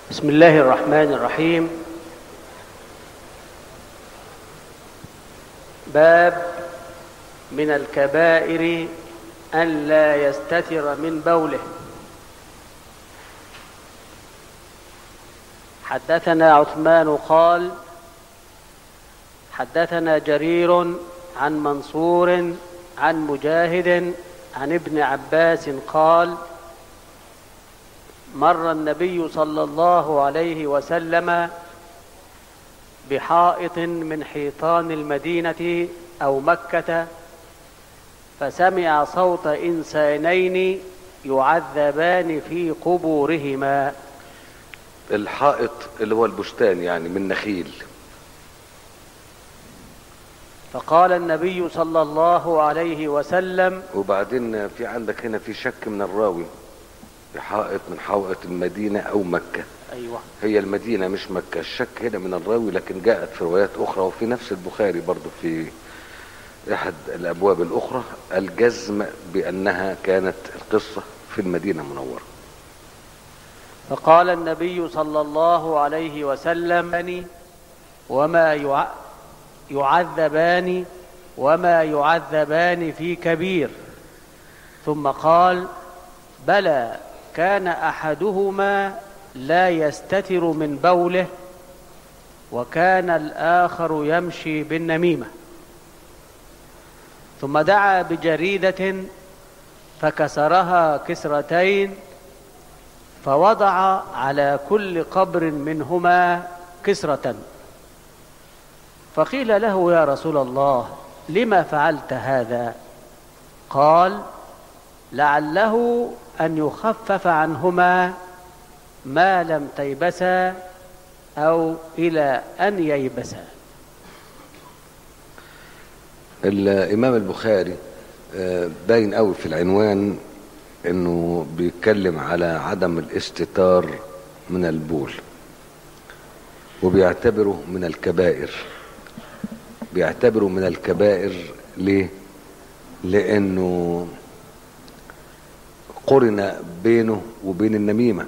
بسم الله الرحمن الرحيم باب من الكبائر أن لا يستتر من بوله حدثنا عثمان قال حدثنا جرير عن منصور عن مجاهد عن ابن عباس قال مر النبي صلى الله عليه وسلم بحائط من حيطان المدينة أو مكة فسمع صوت إنسانين يعذبان في قبورهما الحائط اللي هو البستان يعني من نخيل فقال النبي صلى الله عليه وسلم وبعدين في عندك هنا في شك من الراوي في حائط من حوائط المدينة أو مكة أيوة هي المدينة مش مكة الشك هنا من الراوي لكن جاءت في روايات أخرى وفي نفس البخاري برضو في أحد الأبواب الأخرى الجزم بأنها كانت القصة في المدينة المنورة فقال النبي صلى الله عليه وسلم وما يع... يعذبان وما يعذبان في كبير ثم قال بلى كان احدهما لا يستتر من بوله وكان الاخر يمشي بالنميمه ثم دعا بجريده فكسرها كسرتين فوضع على كل قبر منهما كسره فقيل له يا رسول الله لما فعلت هذا قال لعله ان يخفف عنهما ما لم تيبسا او الى ان ييبسا الإمام البخاري آه، باين قوي في العنوان انه بيتكلم على عدم الاستتار من البول وبيعتبره من الكبائر بيعتبره من الكبائر ليه لانه قرن بينه وبين النميمه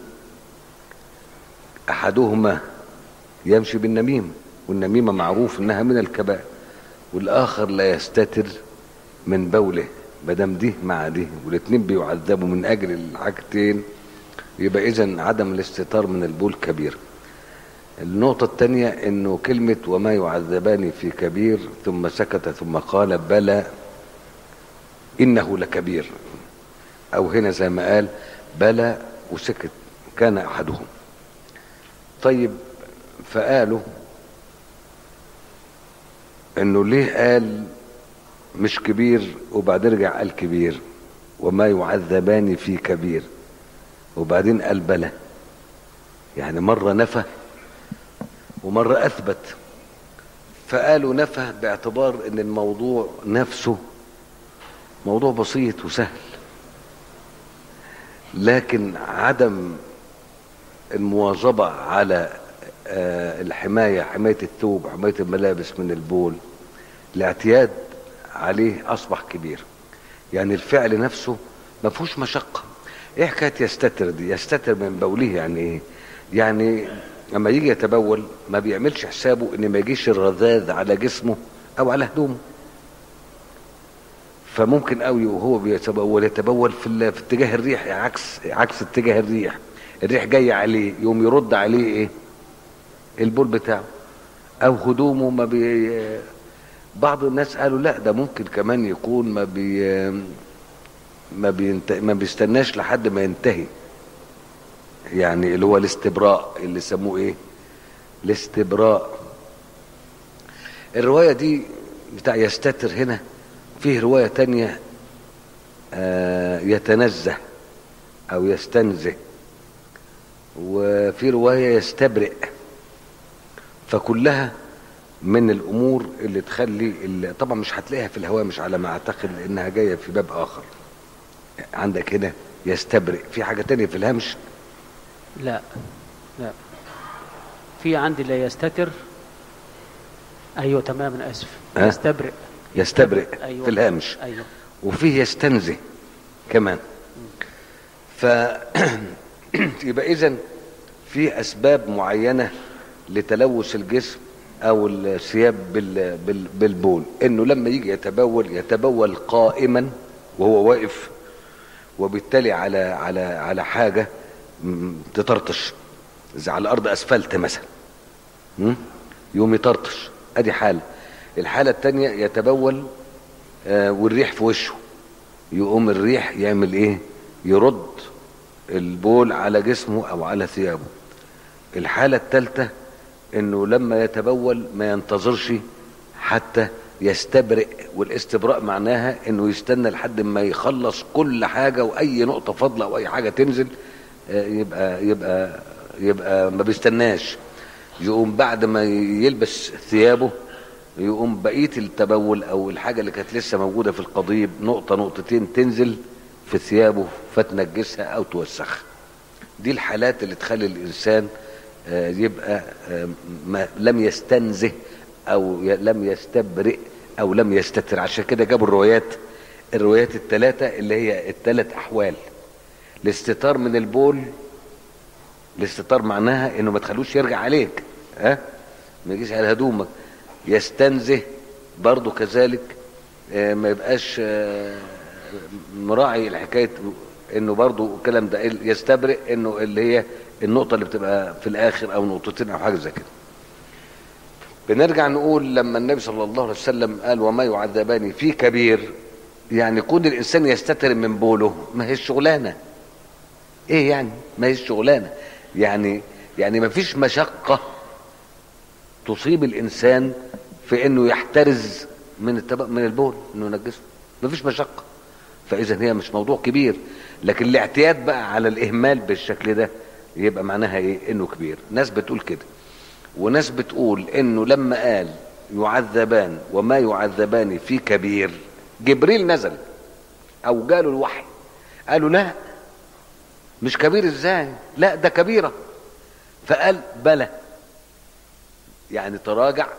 احدهما يمشي بالنميمه والنميمه معروف انها من الكبائر والاخر لا يستتر من بوله مادام دي مع دي والاتنين بيعذبوا من اجل الحاجتين يبقى اذا عدم الاستتار من البول كبير النقطة الثانية انه كلمة وما يعذبان في كبير ثم سكت ثم قال بلى انه لكبير او هنا زي ما قال بلى وسكت كان احدهم طيب فقالوا انه ليه قال مش كبير وبعدين رجع قال كبير وما يعذبان في كبير وبعدين قال بلى يعني مرة نفى ومرة أثبت فقالوا نفى باعتبار ان الموضوع نفسه موضوع بسيط وسهل لكن عدم المواظبة على آه، الحماية حماية الثوب حماية الملابس من البول الاعتياد عليه أصبح كبير يعني الفعل نفسه ما فيهوش مشقة ايه حكاية يستتر دي يستتر من بوله يعني ايه يعني لما يجي يتبول ما بيعملش حسابه ان ما يجيش الرذاذ على جسمه او على هدومه فممكن قوي وهو بيتبول يتبول في, ال- في اتجاه الريح عكس عكس اتجاه الريح الريح جاي عليه يوم يرد عليه ايه البول بتاعه او هدومه ما بي بعض الناس قالوا لا ده ممكن كمان يكون ما بي ما بينت... ما بيستناش لحد ما ينتهي يعني اللي هو الاستبراء اللي سموه ايه الاستبراء الرواية دي بتاع يستتر هنا فيه رواية تانية آه يتنزه او يستنزه وفي رواية يستبرئ فكلها من الامور اللي تخلي اللي طبعا مش هتلاقيها في الهوامش على ما اعتقد لانها جايه في باب اخر عندك هنا يستبرئ في حاجه تانية في الهمش لا لا في عندي لا يستتر ايوه تمام أنا اسف ها؟ يستبرئ يستبرئ أيوة. في الهامش ايوه وفيه يستنزه كمان ف يبقى اذا في في اسباب معينه لتلوث الجسم او الثياب بال- بال- بالبول انه لما يجي يتبول يتبول قائما وهو واقف وبالتالي على على على حاجه م- تطرطش زي على الارض اسفلت مثلا م? يقوم يطرطش ادي حاله الحاله الثانيه يتبول آه، والريح في وشه يقوم الريح يعمل ايه يرد البول على جسمه او على ثيابه الحالة الثالثة انه لما يتبول ما ينتظرش حتى يستبرئ والاستبراء معناها انه يستنى لحد ما يخلص كل حاجة واي نقطة فاضلة او اي حاجة تنزل آه، يبقى يبقى يبقى ما بيستناش يقوم بعد ما يلبس ثيابه يقوم بقية التبول او الحاجة اللي كانت لسه موجودة في القضيب نقطة نقطتين تنزل في ثيابه فتنجسها او توسخها دي الحالات اللي تخلي الانسان آه، يبقى آه، ما لم يستنزه او ي- لم يستبرئ او لم يستتر عشان كده جابوا الروايات الروايات الثلاثه اللي هي الثلاث احوال الاستتار من البول الاستتار معناها انه ما تخلوش يرجع عليك ها ما يجيش على هدومك يستنزه برضه كذلك آه، ما يبقاش آه، مراعي الحكايه انه برضه الكلام ده يستبرئ انه اللي هي النقطه اللي بتبقى في الاخر او نقطتين او حاجه زي كده بنرجع نقول لما النبي صلى الله عليه وسلم قال وما يعذبان في كبير يعني كون الانسان يستتر من بوله ما هي الشغلانه ايه يعني ما هي الشغلانه يعني يعني ما فيش مشقه تصيب الانسان في انه يحترز من التب... من البول انه ينجسه ما فيش مشقه فاذا هي مش موضوع كبير لكن الاعتياد بقى على الاهمال بالشكل ده يبقى معناها ايه انه كبير ناس بتقول كده وناس بتقول انه لما قال يعذبان وما يعذبان في كبير جبريل نزل او جاله الوحي قالوا لا مش كبير ازاي لا ده كبيره فقال بلى يعني تراجع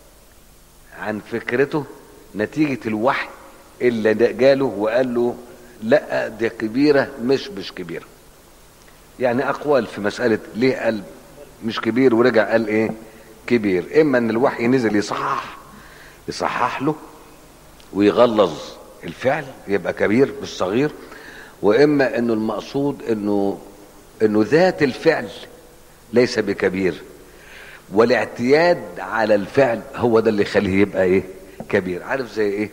عن فكرته نتيجة الوحي اللي ده جاله وقال له لا دي كبيرة مش مش كبيرة يعني أقوال في مسألة ليه قال مش كبير ورجع قال إيه كبير إما إن الوحي نزل يصحح يصحح له ويغلظ الفعل يبقى كبير مش صغير وإما إنه المقصود إنه إنه ذات الفعل ليس بكبير والاعتياد على الفعل هو ده اللي يخليه يبقى ايه كبير عارف زي ايه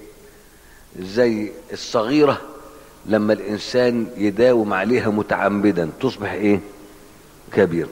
زي الصغيرة لما الانسان يداوم عليها متعمدا تصبح ايه كبير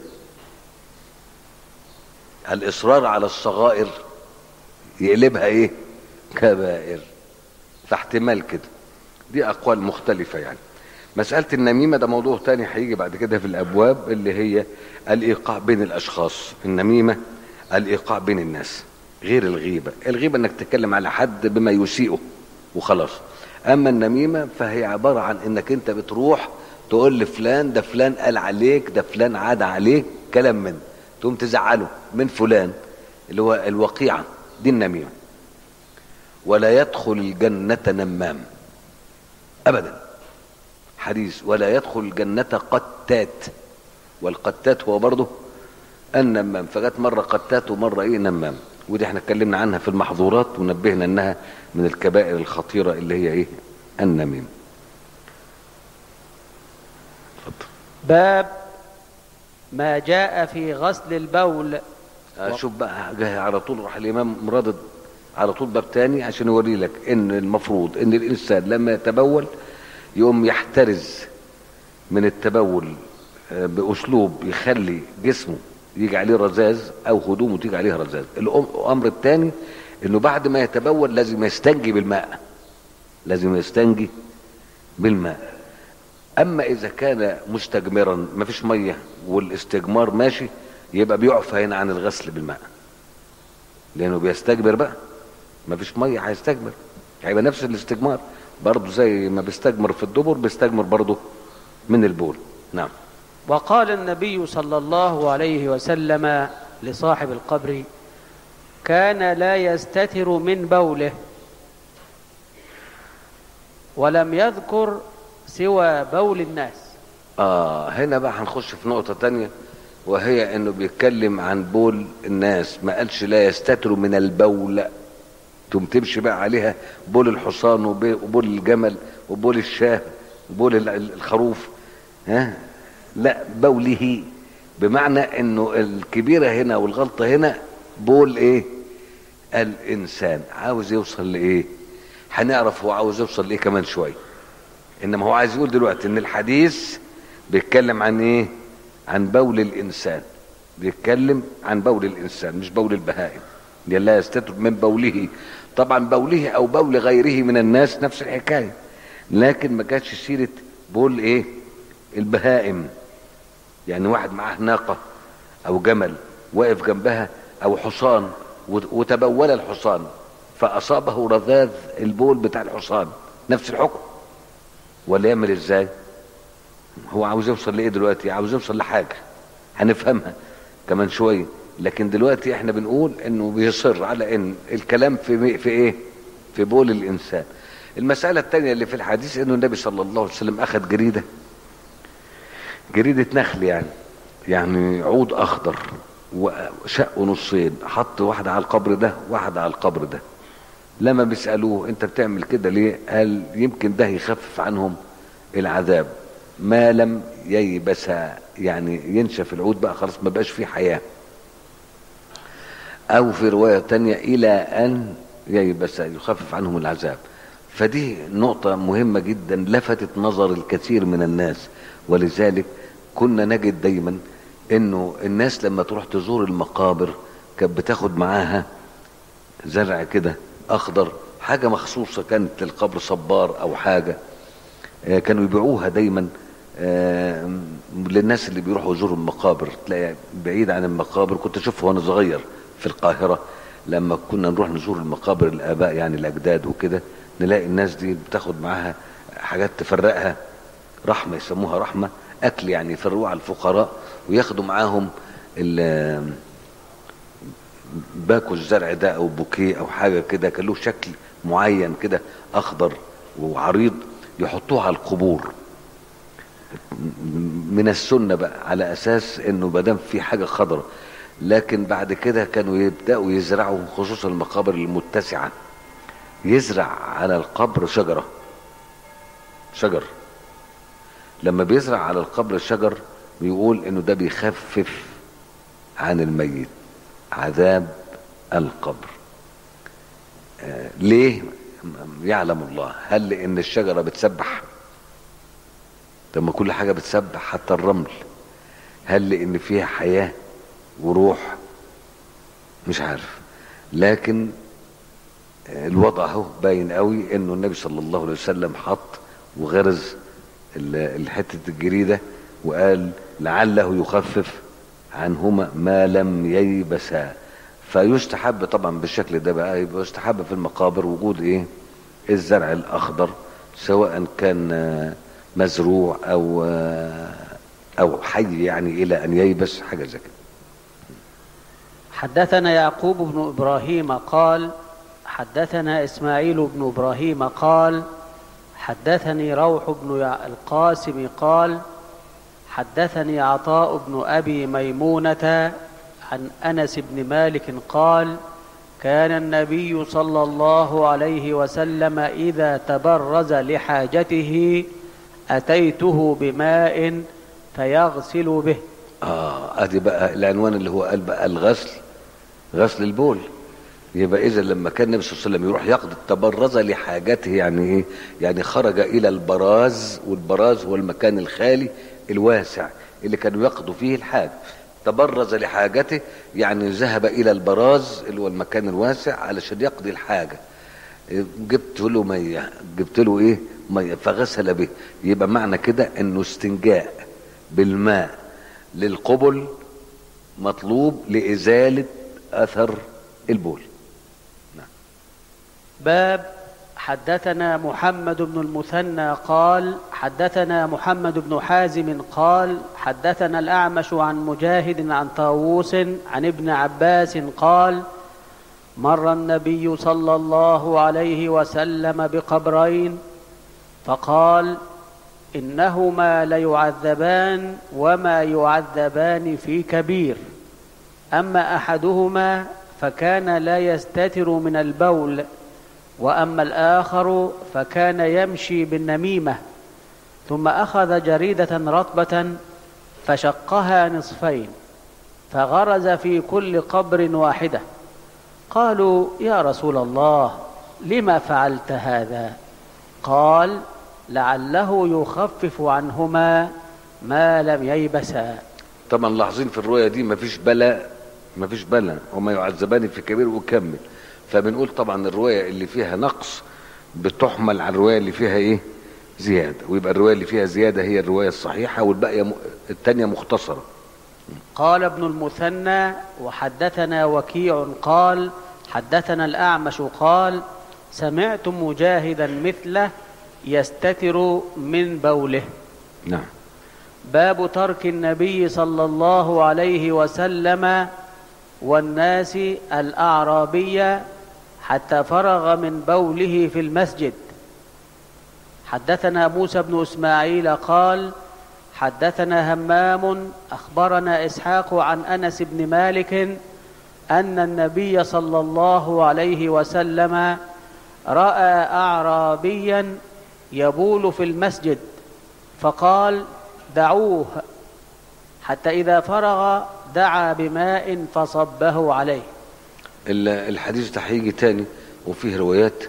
الاصرار على الصغائر يقلبها ايه كبائر فاحتمال كده دي اقوال مختلفة يعني مسألة النميمة ده موضوع تاني هيجي بعد كده في الأبواب اللي هي الإيقاع بين الأشخاص النميمة الإيقاع بين الناس غير الغيبة الغيبة إنك تتكلم على حد بما يسيئه وخلاص أما النميمة فهي عبارة عن إنك أنت بتروح تقول لفلان ده فلان قال عليك ده فلان عاد عليك كلام من تقوم تزعله من فلان اللي هو الوقيعة دي النميمة ولا يدخل الجنة نمام أبداً حديث ولا يدخل الجنة قتات والقتات هو برضه النمام فجت مرة قتات ومرة ايه نمام ودي احنا اتكلمنا عنها في المحظورات ونبهنا انها من الكبائر الخطيرة اللي هي ايه النميم اتفضل باب ما جاء في غسل البول شوف بقى جاي على طول راح الامام مرادد على طول باب تاني عشان يوري لك ان المفروض ان الانسان لما يتبول يقوم يحترز من التبول آه، باسلوب يخلي جسمه يجي عليه رذاذ او هدومه تيجي عليها رذاذ الامر الثاني انه بعد ما يتبول لازم يستنجي بالماء لازم يستنجي بالماء اما اذا كان مستجمرا ما فيش ميه والاستجمار ماشي يبقى بيعفى هنا عن الغسل بالماء لانه بيستجمر بقى ما فيش ميه هيستجمر هيبقى نفس الاستجمار برضه زي ما بيستجمر في الدبر بيستجمر برضه من البول نعم وقال النبي صلى الله عليه وسلم لصاحب القبر كان لا يستتر من بوله ولم يذكر سوى بول الناس اه هنا بقى هنخش في نقطة تانية وهي انه بيتكلم عن بول الناس ما قالش لا يستتر من البول تقوم تمشي بقى عليها بول الحصان وب- وبول الجمل وبول الشاه وبول ال- ال- الخروف ها لا بوله بمعنى انه الكبيره هنا والغلطه هنا بول ايه الانسان عاوز يوصل لايه هنعرف هو عاوز يوصل لايه كمان شويه انما هو عايز يقول دلوقتي ان الحديث بيتكلم عن ايه عن بول الانسان بيتكلم عن بول الانسان مش بول البهائم لأن لا يستتر من بوله طبعا بوله او بول غيره من الناس نفس الحكايه لكن ما جاتش سيره بول ايه البهائم يعني واحد معاه ناقه او جمل واقف جنبها او حصان وت- وتبول الحصان فاصابه رذاذ البول بتاع الحصان نفس الحكم ولا يعمل ازاي هو عاوز يوصل لايه دلوقتي عاوز يوصل لحاجه هنفهمها كمان شويه لكن دلوقتي احنا بنقول انه بيصر على ان الكلام في مي- في ايه في بول الانسان المساله الثانيه اللي في الحديث انه النبي صلى الله عليه وسلم اخذ جريده جريده نخل يعني يعني عود اخضر وشقه نصين حط واحده على القبر ده واحده على القبر ده لما بيسالوه انت بتعمل كده ليه قال يمكن ده يخفف عنهم العذاب ما لم ييبس يعني ينشف العود بقى خلاص ما بقاش فيه حياه او في روايه تانية الى ان ييبس يخفف عنهم العذاب فدي نقطه مهمه جدا لفتت نظر الكثير من الناس ولذلك كنا نجد دايما انه الناس لما تروح تزور المقابر كانت بتاخد معاها زرع كده اخضر حاجه مخصوصه كانت للقبر صبار او حاجه آه، كانوا يبيعوها دايما آه، للناس اللي بيروحوا يزوروا المقابر تلاقي بعيد عن المقابر كنت اشوفها وانا صغير في القاهره لما كنا نروح نزور المقابر الاباء يعني الاجداد وكده نلاقي الناس دي بتاخد معاها حاجات تفرقها رحمه يسموها رحمه اكل يعني يفرقوها على الفقراء وياخدوا معاهم ال- باكو الزرع ده او بوكيه او حاجه كده كان له شكل معين كده اخضر وعريض يحطوه على القبور من السنه بقى على اساس انه ما دام في حاجه خضراء لكن بعد كده كانوا يبداوا يزرعوا خصوصا المقابر المتسعه يزرع على القبر شجره شجر لما بيزرع على القبر الشجر بيقول انه ده بيخفف عن الميت عذاب القبر آه ليه يعلم الله هل لان الشجره بتسبح طب ما كل حاجه بتسبح حتى الرمل هل لان فيها حياه وروح مش عارف لكن آه، الوضع اهو باين قوي انه النبي صلى الله عليه وسلم حط وغرز ال- الحته الجريده وقال لعله يخفف عنهما ما لم ييبسا فيستحب طبعا بالشكل ده بقى يبقى يستحب في المقابر وجود ايه الزرع الاخضر سواء كان آه، مزروع او آه، او حي يعني الى ان ييبس حاجه زي كده حدثنا يعقوب بن ابراهيم قال حدثنا اسماعيل بن ابراهيم قال حدثني روح بن يع- القاسم قال حدثني عطاء بن ابي ميمونه عن انس بن مالك قال كان النبي صلى الله عليه وسلم اذا تبرز لحاجته اتيته بماء فيغسل به اه ادي بقى العنوان اللي هو قال بقى الغسل غسل البول يبقى اذا لما كان النبي صلى الله عليه وسلم يروح يقضي التبرز لحاجته يعني ايه يعني خرج الى البراز والبراز هو المكان الخالي الواسع اللي كانوا يقضوا فيه الحاجه تبرز لحاجته يعني ذهب الى البراز اللي هو المكان الواسع علشان يقضي الحاجه جبت له ميه جبت له ايه ميه فغسل به يبقى معنى كده انه استنجاء بالماء للقبل مطلوب لازاله اثر البول باب حدثنا محمد بن المثنى قال حدثنا محمد بن حازم قال حدثنا الأعمش عن مجاهد عن طاووس عن ابن عباس قال مر النبي صلى الله عليه وسلم بقبرين فقال إنهما ليعذبان وما يعذبان في كبير أما أحدهما فكان لا يستتر من البول وأما الآخر فكان يمشي بالنميمة ثم أخذ جريدة رطبة فشقها نصفين فغرز في كل قبر واحدة قالوا يا رسول الله لما فعلت هذا قال لعله يخفف عنهما ما لم ييبسا طبعا لاحظين في الرؤية دي مفيش بلاء مفيش بلاء وما يعذبان في كبير وكمل فبنقول طبعا الرواية اللي فيها نقص بتحمل على الرواية اللي فيها ايه زيادة ويبقى الرواية اللي فيها زيادة هي الرواية الصحيحة والباقية م... التانية مختصرة قال ابن المثنى وحدثنا وكيع قال حدثنا الأعمش قال سمعت مجاهدا مثله يستتر من بوله نعم باب ترك النبي صلى الله عليه وسلم والناس الأعرابية حتى فرغ من بوله في المسجد حدثنا موسى بن إسماعيل قال حدثنا همام أخبرنا إسحاق عن أنس بن مالك أن النبي صلى الله عليه وسلم رأى أعرابيا يبول في المسجد فقال دعوه حتى إذا فرغ دعا بماء فصبه عليه ال- الحديث ده هيجي تاني وفيه روايات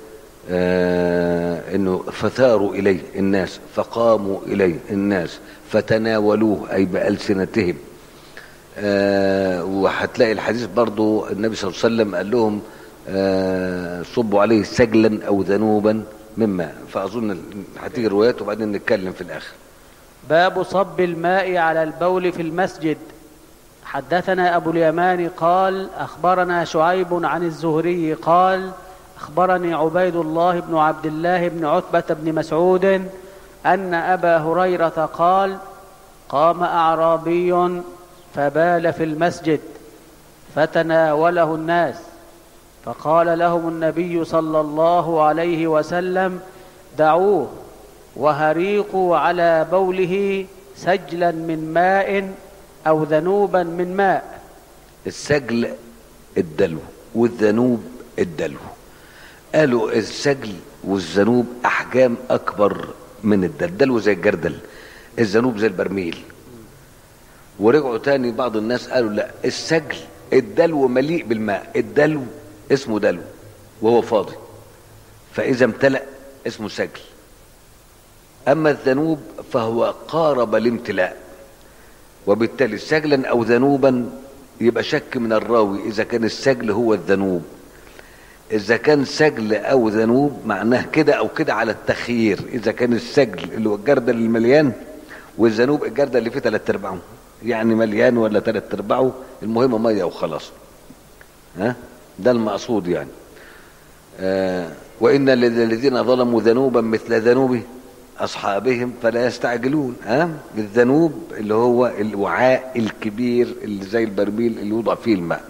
آه انه فثاروا اليه الناس فقاموا اليه الناس فتناولوه اي بألسنتهم آه وهتلاقي الحديث برضو النبي صلى الله عليه وسلم قال لهم آه صبوا عليه سجلا او ذنوبا من ماء فاظن هتيجي الروايات وبعدين نتكلم في الاخر باب صب الماء على البول في المسجد حدثنا أبو اليمان قال أخبرنا شعيب عن الزهري قال أخبرني عبيد الله بن عبد الله بن عتبة بن مسعود أن أبا هريرة قال قام أعرابي فبال في المسجد فتناوله الناس فقال لهم النبي صلى الله عليه وسلم دعوه وهريقوا على بوله سجلا من ماء أو ذنوبا من ماء السجل الدلو والذنوب الدلو قالوا السجل والذنوب احجام اكبر من الدلو الدلو زي الجردل الذنوب زي البرميل ورجعوا تاني بعض الناس قالوا لا السجل الدلو مليء بالماء الدلو اسمه دلو وهو فاضي فاذا امتلأ اسمه سجل اما الذنوب فهو قارب الامتلاء وبالتالي سجلا او ذنوبا يبقى شك من الراوي اذا كان السجل هو الذنوب اذا كان سجل او ذنوب معناه كده او كده على التخيير اذا كان السجل اللي هو الجردل المليان والذنوب الجردل اللي فيه ثلاث ارباعه يعني مليان ولا ثلاث ارباعه المهم ميه وخلاص ها ده المقصود يعني آه وان للذين ظلموا ذنوبا مثل ذنوب اصحابهم فلا يستعجلون ها الذنوب اللي هو الوعاء الكبير اللي زي البرميل اللي يوضع فيه الماء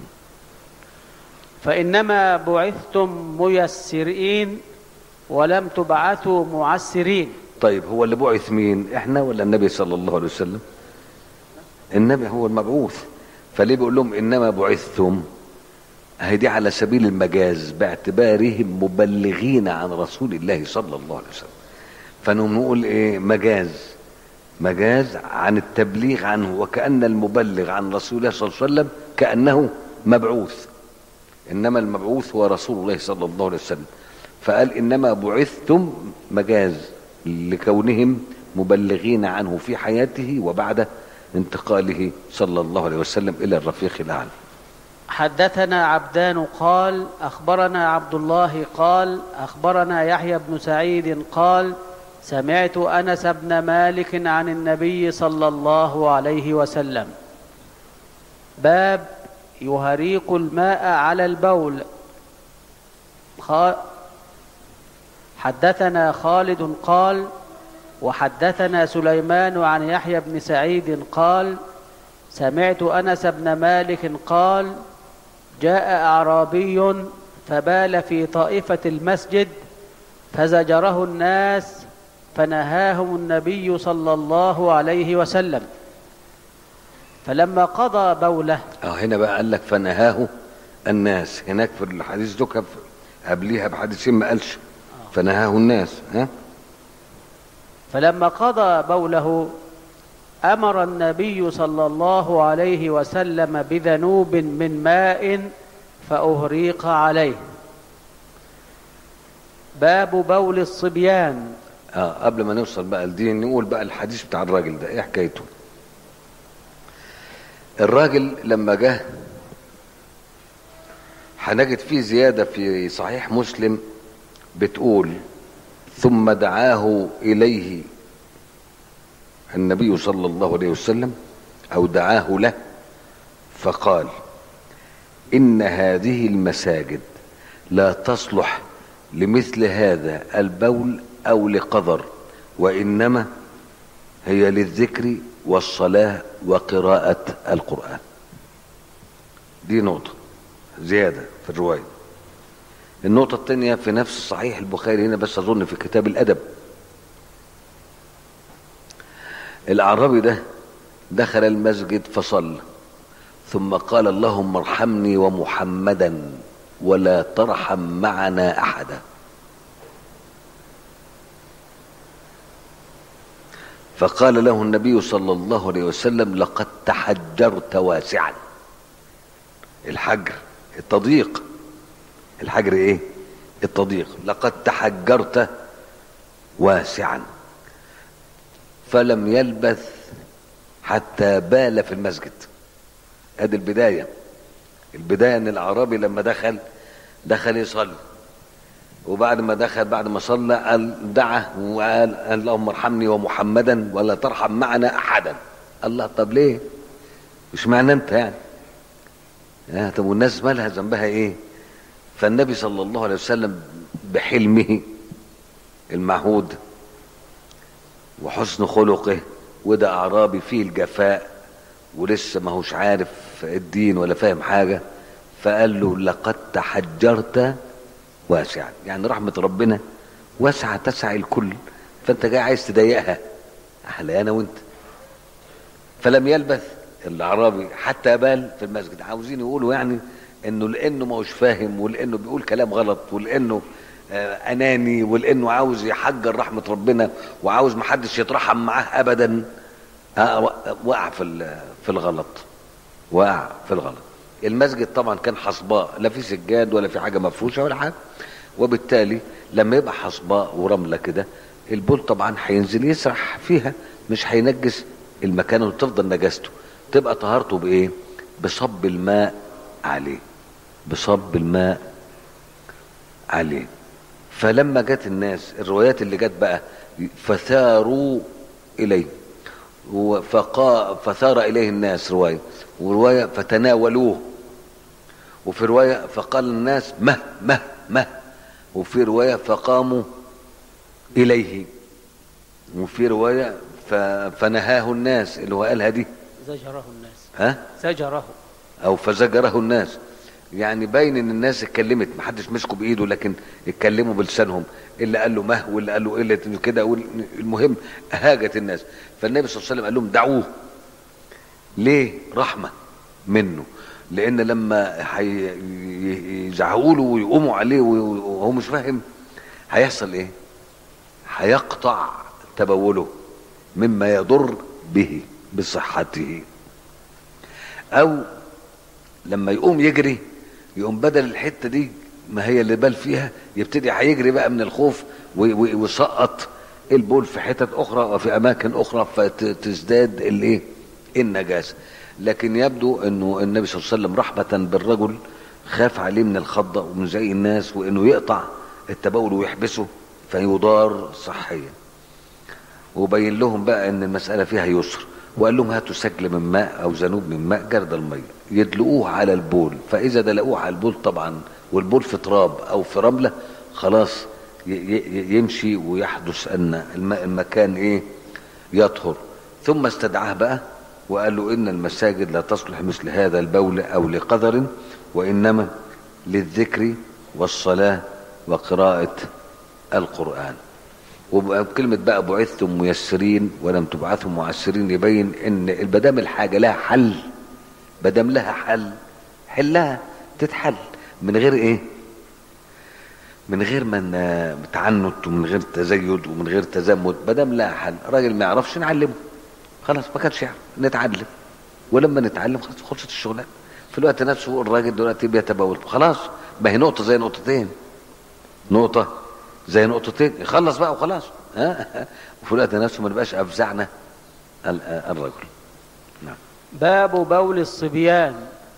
فإنما بعثتم ميسرين ولم تبعثوا معسرين طيب هو اللي بعث مين احنا ولا النبي صلى الله عليه وسلم النبي هو المبعوث فليه بيقول لهم انما بعثتم اهي دي على سبيل المجاز باعتبارهم مبلغين عن رسول الله صلى الله عليه وسلم فنقوم نقول ايه مجاز مجاز عن التبليغ عنه وكأن المبلغ عن رسول الله صلى الله عليه وسلم كأنه مبعوث انما المبعوث هو رسول الله صلى الله عليه وسلم فقال انما بعثتم مجاز لكونهم مبلغين عنه في حياته وبعد انتقاله صلى الله عليه وسلم الى الرفيق الاعلى حدثنا عبدان قال أخبرنا عبد الله قال أخبرنا يحيى بن سعيد قال سمعت أنس بن مالك عن النبي صلى الله عليه وسلم باب يهريق الماء على البول خ... حدثنا خالد قال وحدثنا سليمان عن يحيى بن سعيد قال سمعت انس بن مالك قال جاء اعرابي فبال في طائفه المسجد فزجره الناس فنهاهم النبي صلى الله عليه وسلم فلما قضى بوله اه هنا بقى قال لك فنهاه الناس هناك في الحديث ده كان قبليها بحديثين ما قالش فنهاه الناس ها فلما قضى بوله امر النبي صلى الله عليه وسلم بذنوب من ماء فاهريق عليه باب بول الصبيان اه قبل ما نوصل بقى لدي نقول بقى الحديث بتاع الراجل ده ايه حكايته الراجل لما جه هنجد فيه زيادة في صحيح مسلم بتقول ثم دعاه إليه النبي صلى الله عليه وسلم أو دعاه له فقال إن هذه المساجد لا تصلح لمثل هذا البول أو لقذر وإنما هي للذكر والصلاة وقراءة القرآن دي نقطة زيادة في الرواية النقطة الثانية في نفس صحيح البخاري هنا بس أظن في كتاب الأدب الأعرابي ده دخل المسجد فصلى ثم قال اللهم ارحمني ومحمدا ولا ترحم معنا أحدا فقال له النبي صلى الله عليه وسلم لقد تحجرت واسعا الحجر التضييق الحجر ايه التضييق لقد تحجرت واسعا فلم يلبث حتى بال في المسجد ادي البدايه البدايه ان الاعرابي لما دخل دخل يصلي وبعد ما دخل بعد ما صلى قال دعا وقال اللهم ارحمني ومحمدا ولا ترحم معنا احدا الله طب ليه مش معنى انت يعني آه طب والناس مالها ذنبها ايه فالنبي صلى الله عليه وسلم بحلمه المعهود وحسن خلقه وده اعرابي فيه الجفاء ولسه ما هوش عارف الدين ولا فاهم حاجه فقال له لقد تحجرت واسعا يعني رحمة ربنا واسعة تسع الكل فانت جاي عايز تضيقها احلى انا وانت فلم يلبث الاعرابي حتى بال في المسجد عاوزين يقولوا يعني انه لانه ما هوش فاهم ولانه بيقول كلام غلط ولانه آه اناني ولانه عاوز يحجر رحمة ربنا وعاوز محدش يترحم معاه ابدا آه وقع في في الغلط وقع في الغلط المسجد طبعا كان حصباء لا في سجاد ولا في حاجه مفروشه ولا حاجه وبالتالي لما يبقى حصباء ورمله كده البول طبعا هينزل يسرح فيها مش هينجس المكان وتفضل نجاسته تبقى طهارته بايه بصب الماء عليه بصب الماء عليه فلما جت الناس الروايات اللي جت بقى فثاروا اليه فقا فثار اليه الناس روايه وروايه فتناولوه وفي روايه فقال الناس مه مه مه وفي روايه فقاموا اليه وفي روايه فنهاه الناس اللي هو قالها دي زجره الناس ها زجره او فزجره الناس يعني باين ان الناس اتكلمت ما حدش مسكه بايده لكن اتكلموا بلسانهم اللي قال له مه واللي قال له قله كده المهم هاجت الناس فالنبي صلى الله عليه وسلم قال لهم دعوه ليه رحمه منه لان لما يزعقوا له ويقوموا عليه وهو مش فاهم هيحصل ايه هيقطع تبوله مما يضر به بصحته او لما يقوم يجري يقوم بدل الحته دي ما هي اللي بال فيها يبتدي هيجري بقى من الخوف ويسقط البول في حتت اخرى وفي اماكن اخرى فتزداد الايه النجاسه لكن يبدو انه النبي صلى الله عليه وسلم رحمه بالرجل خاف عليه من الخضه ومن زي الناس وانه يقطع التبول ويحبسه فيضار صحيا وبين لهم بقى ان المساله فيها يسر وقال لهم هاتوا سجل من ماء او ذنوب من ماء جرد الميه يدلقوه على البول فاذا دلقوه على البول طبعا والبول في تراب او في رمله خلاص يمشي ويحدث ان الماء المكان ايه يطهر ثم استدعاه بقى وقال له ان المساجد لا تصلح مثل هذا البول او لقدر وانما للذكر والصلاه وقراءه القران وكلمة بقى بعثتم ميسرين ولم تبعثوا معسرين يبين ان البدام الحاجة لها حل بدام لها حل حلها تتحل من غير ايه من غير من تعنت ومن غير تزيد ومن غير تزمت بدام لها حل راجل ما يعرفش نعلمه خلاص ما كانش يعرف نتعلم ولما نتعلم خلاص خلصت الشغلانه في الوقت نفسه الراجل دلوقتي بيتبول خلاص ما هي نقطه زي نقطتين نقطه زي نقطتين يخلص بقى وخلاص ها وفي الوقت نفسه ما نبقاش افزعنا الرجل نعم باب بول الصبيان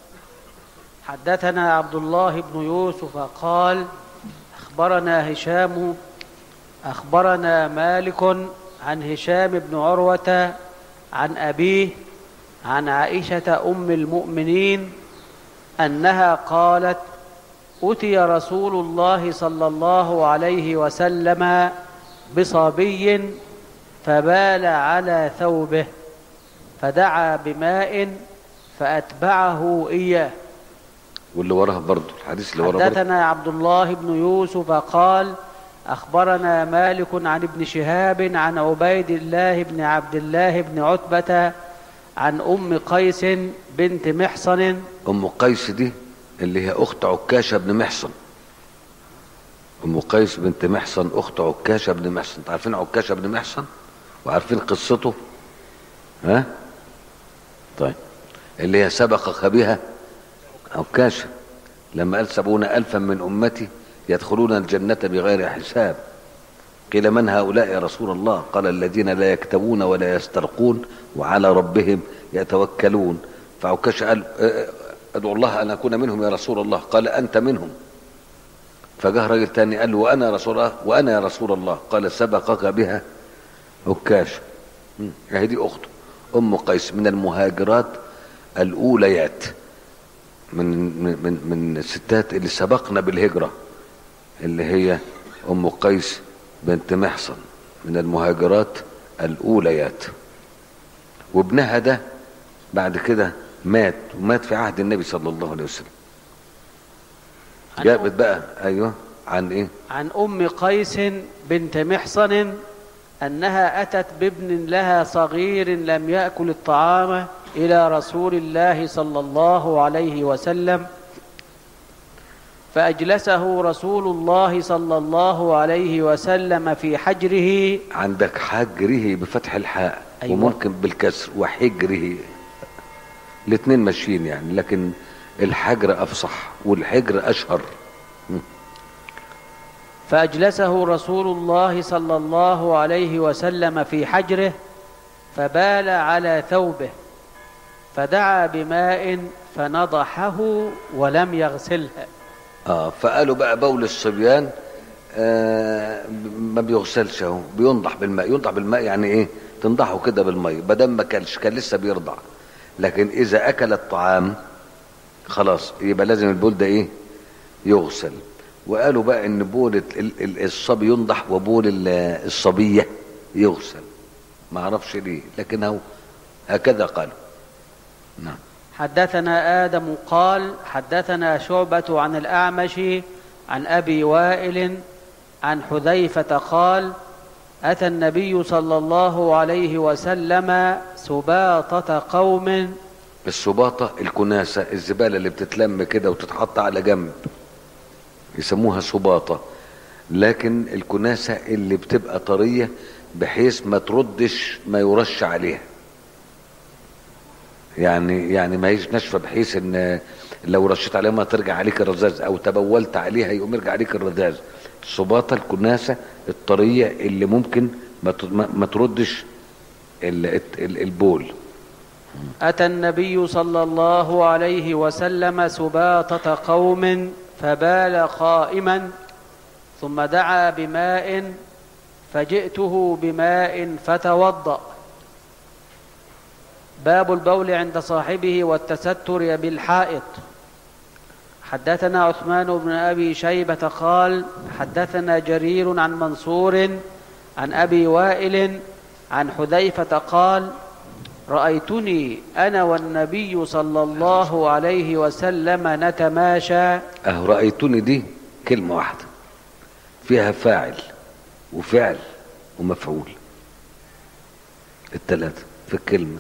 حدثنا عبد الله بن يوسف قال اخبرنا هشام اخبرنا مالك عن هشام بن عروه عن ابيه عن عائشه ام المؤمنين انها قالت اتي رسول الله صلى الله عليه وسلم بصبي فبال على ثوبه فدعا بماء فاتبعه اياه واللي وراها برضه الحديث اللي وراها حدثنا عبد الله بن يوسف قال اخبرنا مالك عن ابن شهاب عن عبيد الله بن عبد الله بن عتبه عن ام قيس بنت محصن ام قيس دي اللي هي اخت عكاشه بن محصن ام قيس بنت محصن اخت عكاشه بن محصن انتوا عارفين عكاشه بن محصن وعارفين قصته ها طيب اللي هي سبقك بها عكاشه لما قال سبعون الفا من امتي يدخلون الجنه بغير حساب قيل من هؤلاء يا رسول الله قال الذين لا يكتبون ولا يسترقون وعلى ربهم يتوكلون فعكاشه قال ادعو الله ان اكون منهم يا رسول الله قال انت منهم فجاء راجل تاني قال له وانا رسول الله وانا يا رسول الله قال سبقك بها عكاش هي دي اخته ام قيس من المهاجرات الاوليات من من من الستات اللي سبقنا بالهجره اللي هي ام قيس بنت محصن من المهاجرات الاوليات وابنها ده بعد كده مات ومات في عهد النبي صلى الله عليه وسلم عن جابت بقى ايوه عن ايه عن ام قيس بنت محصن انها اتت بابن لها صغير لم ياكل الطعام الى رسول الله صلى الله عليه وسلم فاجلسه رسول الله صلى الله عليه وسلم في حجره عندك حجره بفتح الحاء أيوة. وممكن بالكسر وحجره الاثنين ماشيين يعني لكن الحجر افصح والحجر اشهر فأجلسه رسول الله صلى الله عليه وسلم في حجره فبال على ثوبه فدعا بماء فنضحه ولم يغسلها اه فقالوا بقى بول الصبيان آه ما بيغسلش اهو بينضح بالماء ينضح بالماء يعني ايه تنضحه كده بالميه بدل ما كلش كان لسه بيرضع لكن اذا اكل الطعام خلاص يبقى لازم البول ده ايه يغسل وقالوا بقى ان بول ال- ال- ال- الصبي ينضح وبول ال- الصبيه يغسل ما اعرفش ليه لكن هو هكذا قالوا نعم حدثنا آدم قال حدثنا شعبة عن الأعمش عن أبي وائل عن حذيفة قال أتى النبي صلى الله عليه وسلم سباطة قوم السباطة الكناسة الزبالة اللي بتتلم كده وتتحط على جنب يسموها سباطة لكن الكناسة اللي بتبقى طرية بحيث ما تردش ما يرش عليها يعني يعني ما هيش ناشفة بحيث ان لو رشيت عليها ما ترجع عليك الرذاذ او تبولت عليها يقوم يرجع عليك الرذاذ السباطة الكناسة الطرية اللي ممكن ما ت- ما ما تردش ال- ال- البول أتى النبي صلى الله عليه وسلم سباطة قوم فبال قائما ثم دعا بماء فجئته بماء فتوضأ باب البول عند صاحبه والتستر بالحائط حدثنا عثمان بن ابي شيبه قال حدثنا جرير عن منصور عن ابي وائل عن حذيفه قال رايتني انا والنبي صلى الله عليه وسلم نتماشى اهو رأيتني دي كلمة واحدة فيها فاعل وفعل ومفعول الثلاثة في الكلمة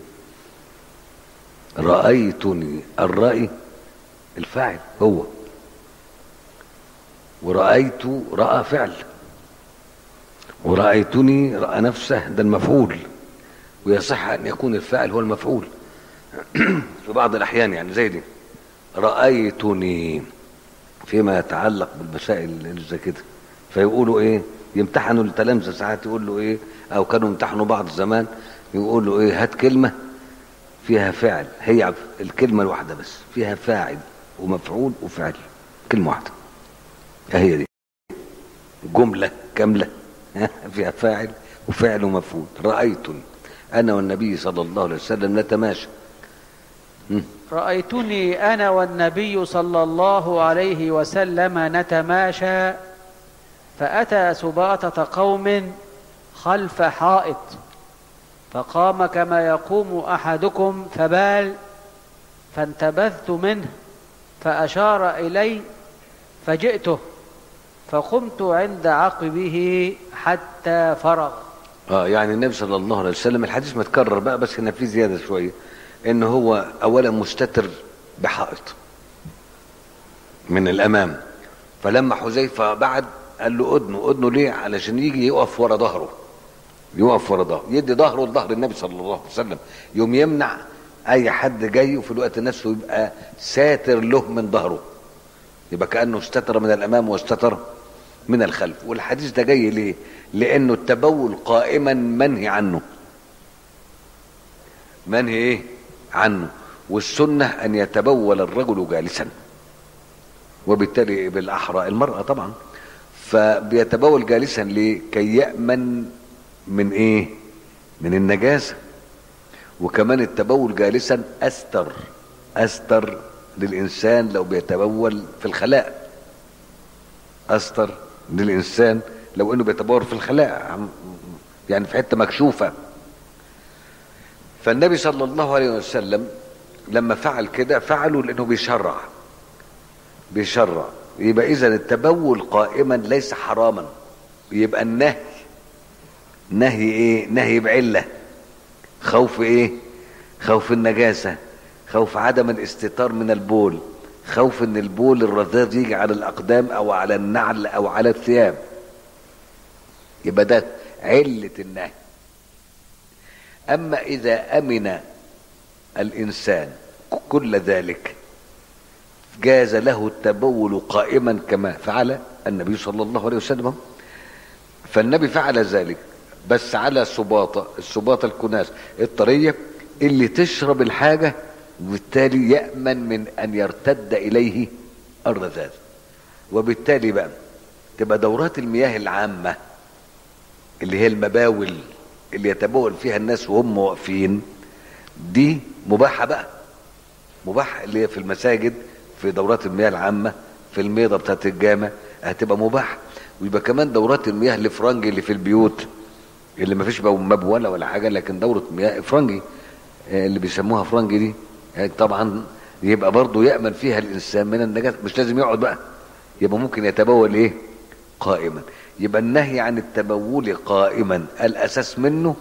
رأيتني الرأي الفاعل هو ورأيت رأى فعل ورأيتني رأى نفسه ده المفعول ويصح أن يكون الفاعل هو المفعول في بعض الأحيان يعني زي دي رأيتني فيما يتعلق بالمسائل اللي زي كده فيقولوا ايه يمتحنوا التلامذة ساعات يقول له ايه او كانوا يمتحنوا بعض زمان يقول له ايه هات كلمة فيها فعل هي الكلمة الواحدة بس فيها فاعل ومفعول وفعل كلمة واحدة هي دي جملة كاملة فيها فاعل وفعل ومفعول رأيتني أنا والنبي صلى الله عليه وسلم نتماشى رأيتني أنا والنبي صلى الله عليه وسلم نتماشى فأتى سباطة قوم خلف حائط فقام كما يقوم أحدكم فبال فانتبذت منه فأشار إلي فجئته فقمت عند عقبه حتى فرغ اه يعني النبي صلى الله عليه وسلم الحديث متكرر بقى بس هنا في زياده شويه ان هو اولا مستتر بحائط من الامام فلما حذيفه بعد قال له ادنه ادنه ليه علشان يجي يقف ورا ظهره يقف ورا ظهره يدي ظهره لظهر النبي صلى الله عليه وسلم يوم يمنع اي حد جاي وفي الوقت نفسه يبقى ساتر له من ظهره يبقى كانه استتر من الامام واستتر من الخلف والحديث ده جاي ليه لانه التبول قائما منهي عنه منهي ايه عنه والسنة أن يتبول الرجل جالسا وبالتالي بالأحرى المرأة طبعا فبيتبول جالسا لكي يأمن من إيه من النجاسة وكمان التبول جالسا أستر أستر للإنسان لو بيتبول في الخلاء أستر للإنسان لو إنه بيتبول في الخلاء يعني في حتة مكشوفة فالنبي صلى الله عليه وسلم لما فعل كده فعله لانه بيشرع بيشرع يبقى اذا التبول قائما ليس حراما يبقى النهي نهي ايه نهي بعله خوف ايه خوف النجاسه خوف عدم الاستتار من البول خوف ان البول الرذاذ يجي على الاقدام او على النعل او على الثياب يبقى ده عله النهي أما إذا أمن الإنسان كل ذلك جاز له التبول قائما كما فعل النبي صلى الله عليه وسلم فالنبي فعل ذلك بس على سباطة السباطة الكناس الطرية اللي تشرب الحاجة وبالتالي يأمن من أن يرتد إليه الرذاذ وبالتالي بقى تبقى دورات المياه العامة اللي هي المباول اللي يتبول فيها الناس وهم واقفين دي مباحة بقى مباح اللي هي في المساجد في دورات المياه العامة في الميضة بتاعت الجامع هتبقى مباح ويبقى كمان دورات المياه الافرنجي اللي في البيوت اللي ما فيش مبولة ولا حاجة لكن دورة مياه افرنجي اللي بيسموها فرنجي دي طبعا يبقى برضه يأمن فيها الإنسان من النجاسة مش لازم يقعد بقى يبقى ممكن يتبول إيه قائما يبقى النهي عن التبول قائما الاساس منه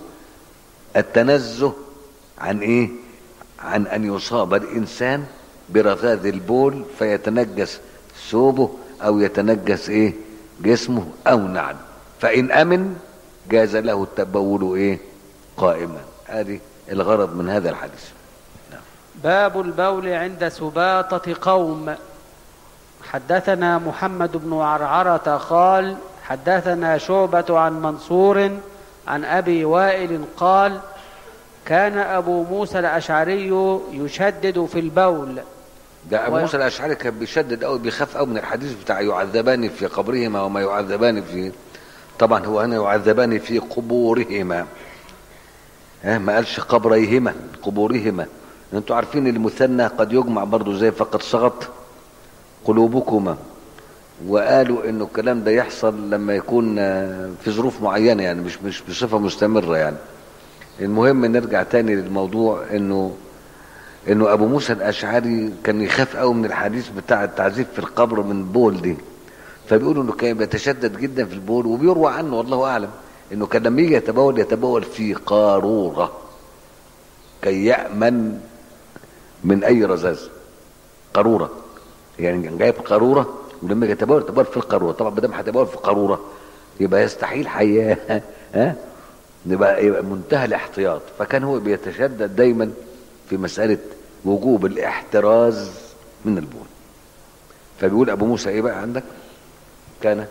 التنزه عن ايه عن ان يصاب الانسان برذاذ البول فيتنجس ثوبه او يتنجس ايه جسمه او نعل فان امن جاز له التبول ايه قائما هذه الغرض من هذا الحديث باب البول عند سباطة قوم حدثنا محمد بن عرعرة قال حدثنا شعبة عن منصور عن أبي وائل قال كان أبو موسى الأشعري يشدد في البول ده ابو و- موسى الاشعري كان بيشدد قوي بيخاف قوي من الحديث بتاع يعذبان في قبرهما وما يعذبان في طبعا هو هنا يعذبان في قبورهما ها ما قالش قبريهما قبورهما انتوا عارفين المثنى قد يجمع برضو زي فقد صغت قلوبكما وقالوا انه الكلام ده يحصل لما يكون آه، في ظروف معينه يعني مش مش بصفه مستمره يعني المهم نرجع تاني للموضوع انه انه ابو موسى الاشعري كان يخاف قوي من الحديث بتاع التعذيب في القبر من بول دي فبيقولوا انه كان بيتشدد جدا في البول وبيروى عنه والله اعلم انه كان لما يجي يتبول يتبول في قارورة كي يأمن من اي رذاذ قارورة يعني كان جايب قارورة ولما يجي يتبول يتبول في القارورة طبعا ما دام هيتبول في قارورة يبقى يستحيل حياه ها يبقى يبقى منتهى الاحتياط فكان هو بيتشدد دايما في مسألة وجوب الاحتراز من البول فبيقول أبو موسى إيه بقى عندك كان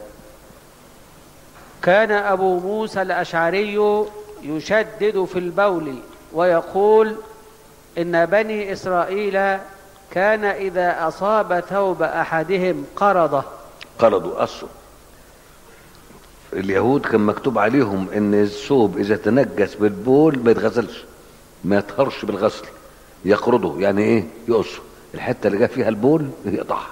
كان أبو موسى الأشعري يشدد في البول ويقول إن بني إسرائيل كان إذا أصاب ثوب أحدهم قرضه قرضوا قصوا اليهود كان مكتوب عليهم ان الثوب اذا تنجس بالبول ما يتغسلش ما يطهرش بالغسل يقرضه يعني ايه يقصه الحته اللي جا فيها البول يقطعها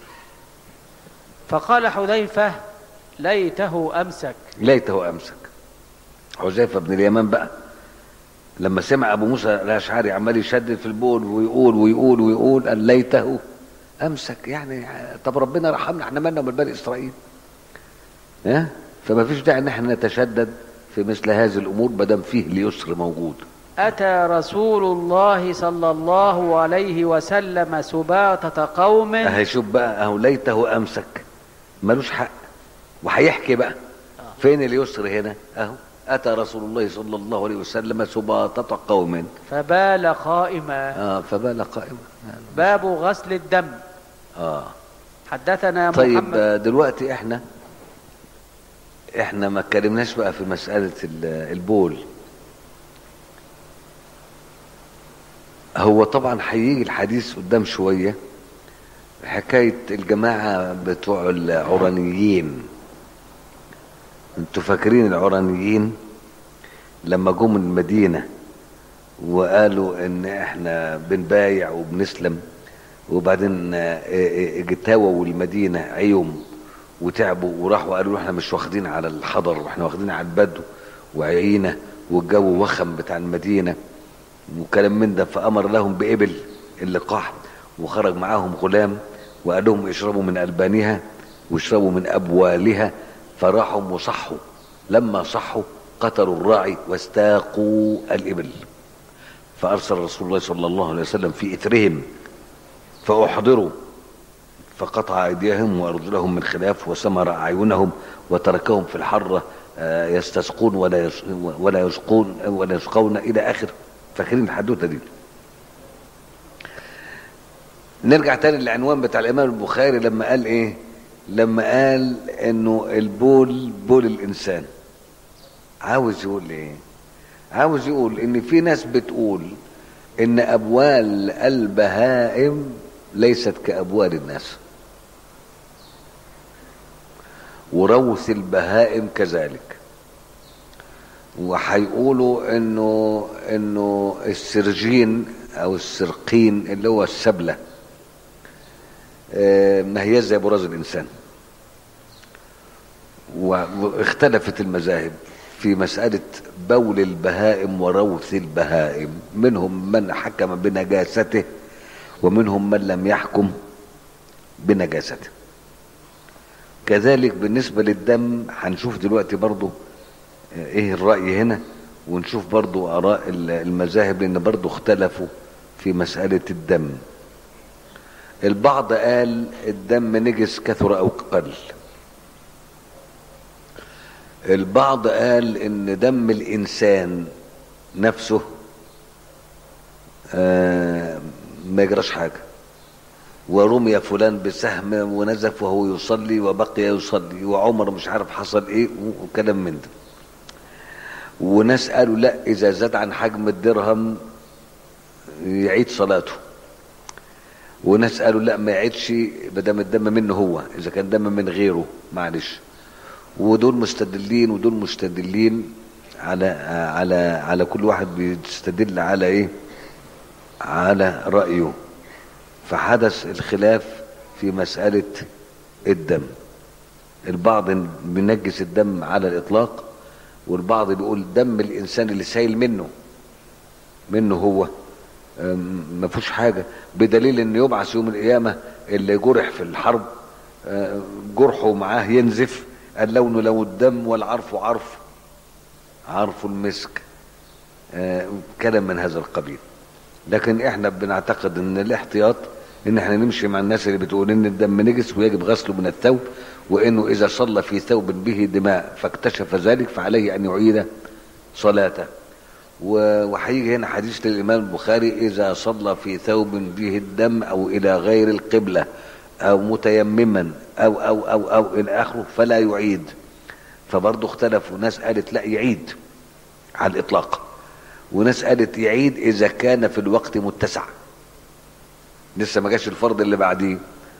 فقال حذيفة ليته أمسك ليته امسك حذيفه بن اليمان بقى لما سمع ابو موسى الاشعري عمال يشدد في البول ويقول ويقول ويقول قال ليته امسك يعني طب ربنا رحمنا احنا مالنا من بني اسرائيل ها فما فيش داعي ان احنا نتشدد في مثل هذه الامور ما دام فيه اليسر موجود أتى رسول الله صلى الله عليه وسلم سباطة قوم اهي شوف بقى اهو ليته امسك ملوش حق وهيحكي بقى فين اليسر هنا اهو اتى رسول الله صلى الله عليه وسلم سباطة قوم فبال قائما اه فبال قائما باب غسل الدم اه حدثنا طيب محمد آه، دلوقتي احنا احنا ما اتكلمناش بقى في مسألة ال- البول هو طبعا هيجي الحديث قدام شوية حكاية الجماعة بتوع العرانيين انتوا فاكرين العرانيين لما جم المدينة وقالوا ان احنا بنبايع وبنسلم وبعدين آه، آه، اجتاووا المدينة عيوم وتعبوا وراحوا قالوا احنا مش واخدين على الحضر واحنا واخدين على البدو وعيينا والجو وخم بتاع المدينة وكلام من ده فأمر لهم بإبل اللقاح وخرج معاهم غلام وقال لهم اشربوا من ألبانها واشربوا من أبوالها فراحوا وصحوا لما صحوا قتلوا الراعي واستاقوا الإبل فأرسل رسول الله صلى الله عليه وسلم في إثرهم فأحضروا فقطع أيديهم وأرجلهم من خلاف وسمر أعينهم وتركهم في الحرة آه، يستسقون ولا يس- ولا يسقون ولا يسقون إلى آخر فاكرين الحدوتة دي نرجع تاني للعنوان بتاع الإمام البخاري لما قال إيه لما قال إنه البول بول الإنسان عاوز يقول إيه عاوز يقول إن في ناس بتقول إن أبوال البهائم ليست كأبوال الناس وروث البهائم كذلك وهيقولوا انه انه السرجين او السرقين اللي هو السبله آه، ما هي زي براز الانسان و- واختلفت المذاهب في مسألة بول البهائم وروث البهائم منهم من حكم بنجاسته ومنهم من لم يحكم بنجاسته كذلك بالنسبة للدم هنشوف دلوقتي برضو آه، ايه الرأي هنا ونشوف برضو آراء ال- المذاهب لأن برضو اختلفوا في مسألة الدم البعض قال الدم نجس كثر أو قل البعض قال ان دم الانسان نفسه آه، ما يجراش حاجه ورمي فلان بسهم ونزف وهو يصلي وبقي يصلي وعمر مش عارف حصل ايه وكلام من ده وناس قالوا لا اذا زاد عن حجم الدرهم يعيد صلاته وناس قالوا لا ما يعيدش بدم الدم منه هو اذا كان دم من غيره معلش ودول مستدلين ودول مستدلين على على على كل واحد بيستدل على ايه على رأيه فحدث الخلاف في مسألة الدم البعض بينجس الدم على الإطلاق والبعض بيقول دم الإنسان اللي سايل منه منه هو أم، ما فيهوش حاجة بدليل ان يبعث يوم القيامة اللي جرح في الحرب أه، جرحه معاه ينزف اللون لون الدم والعرف عرف عرف المسك آه، كلام من هذا القبيل لكن احنا بنعتقد ان الاحتياط ان احنا نمشي مع الناس اللي بتقول ان الدم نجس ويجب غسله من الثوب وانه اذا صلى في ثوب به دماء فاكتشف ذلك فعليه ان يعيد صلاته و- وهيجي هنا حديث للامام البخاري اذا صلى في ثوب به الدم او الى غير القبله او متيمما او او او او الى اخره فلا يعيد فبرضه اختلفوا ناس قالت لا يعيد على الاطلاق وناس قالت يعيد اذا كان في الوقت متسع لسه ما جاش الفرض اللي بعديه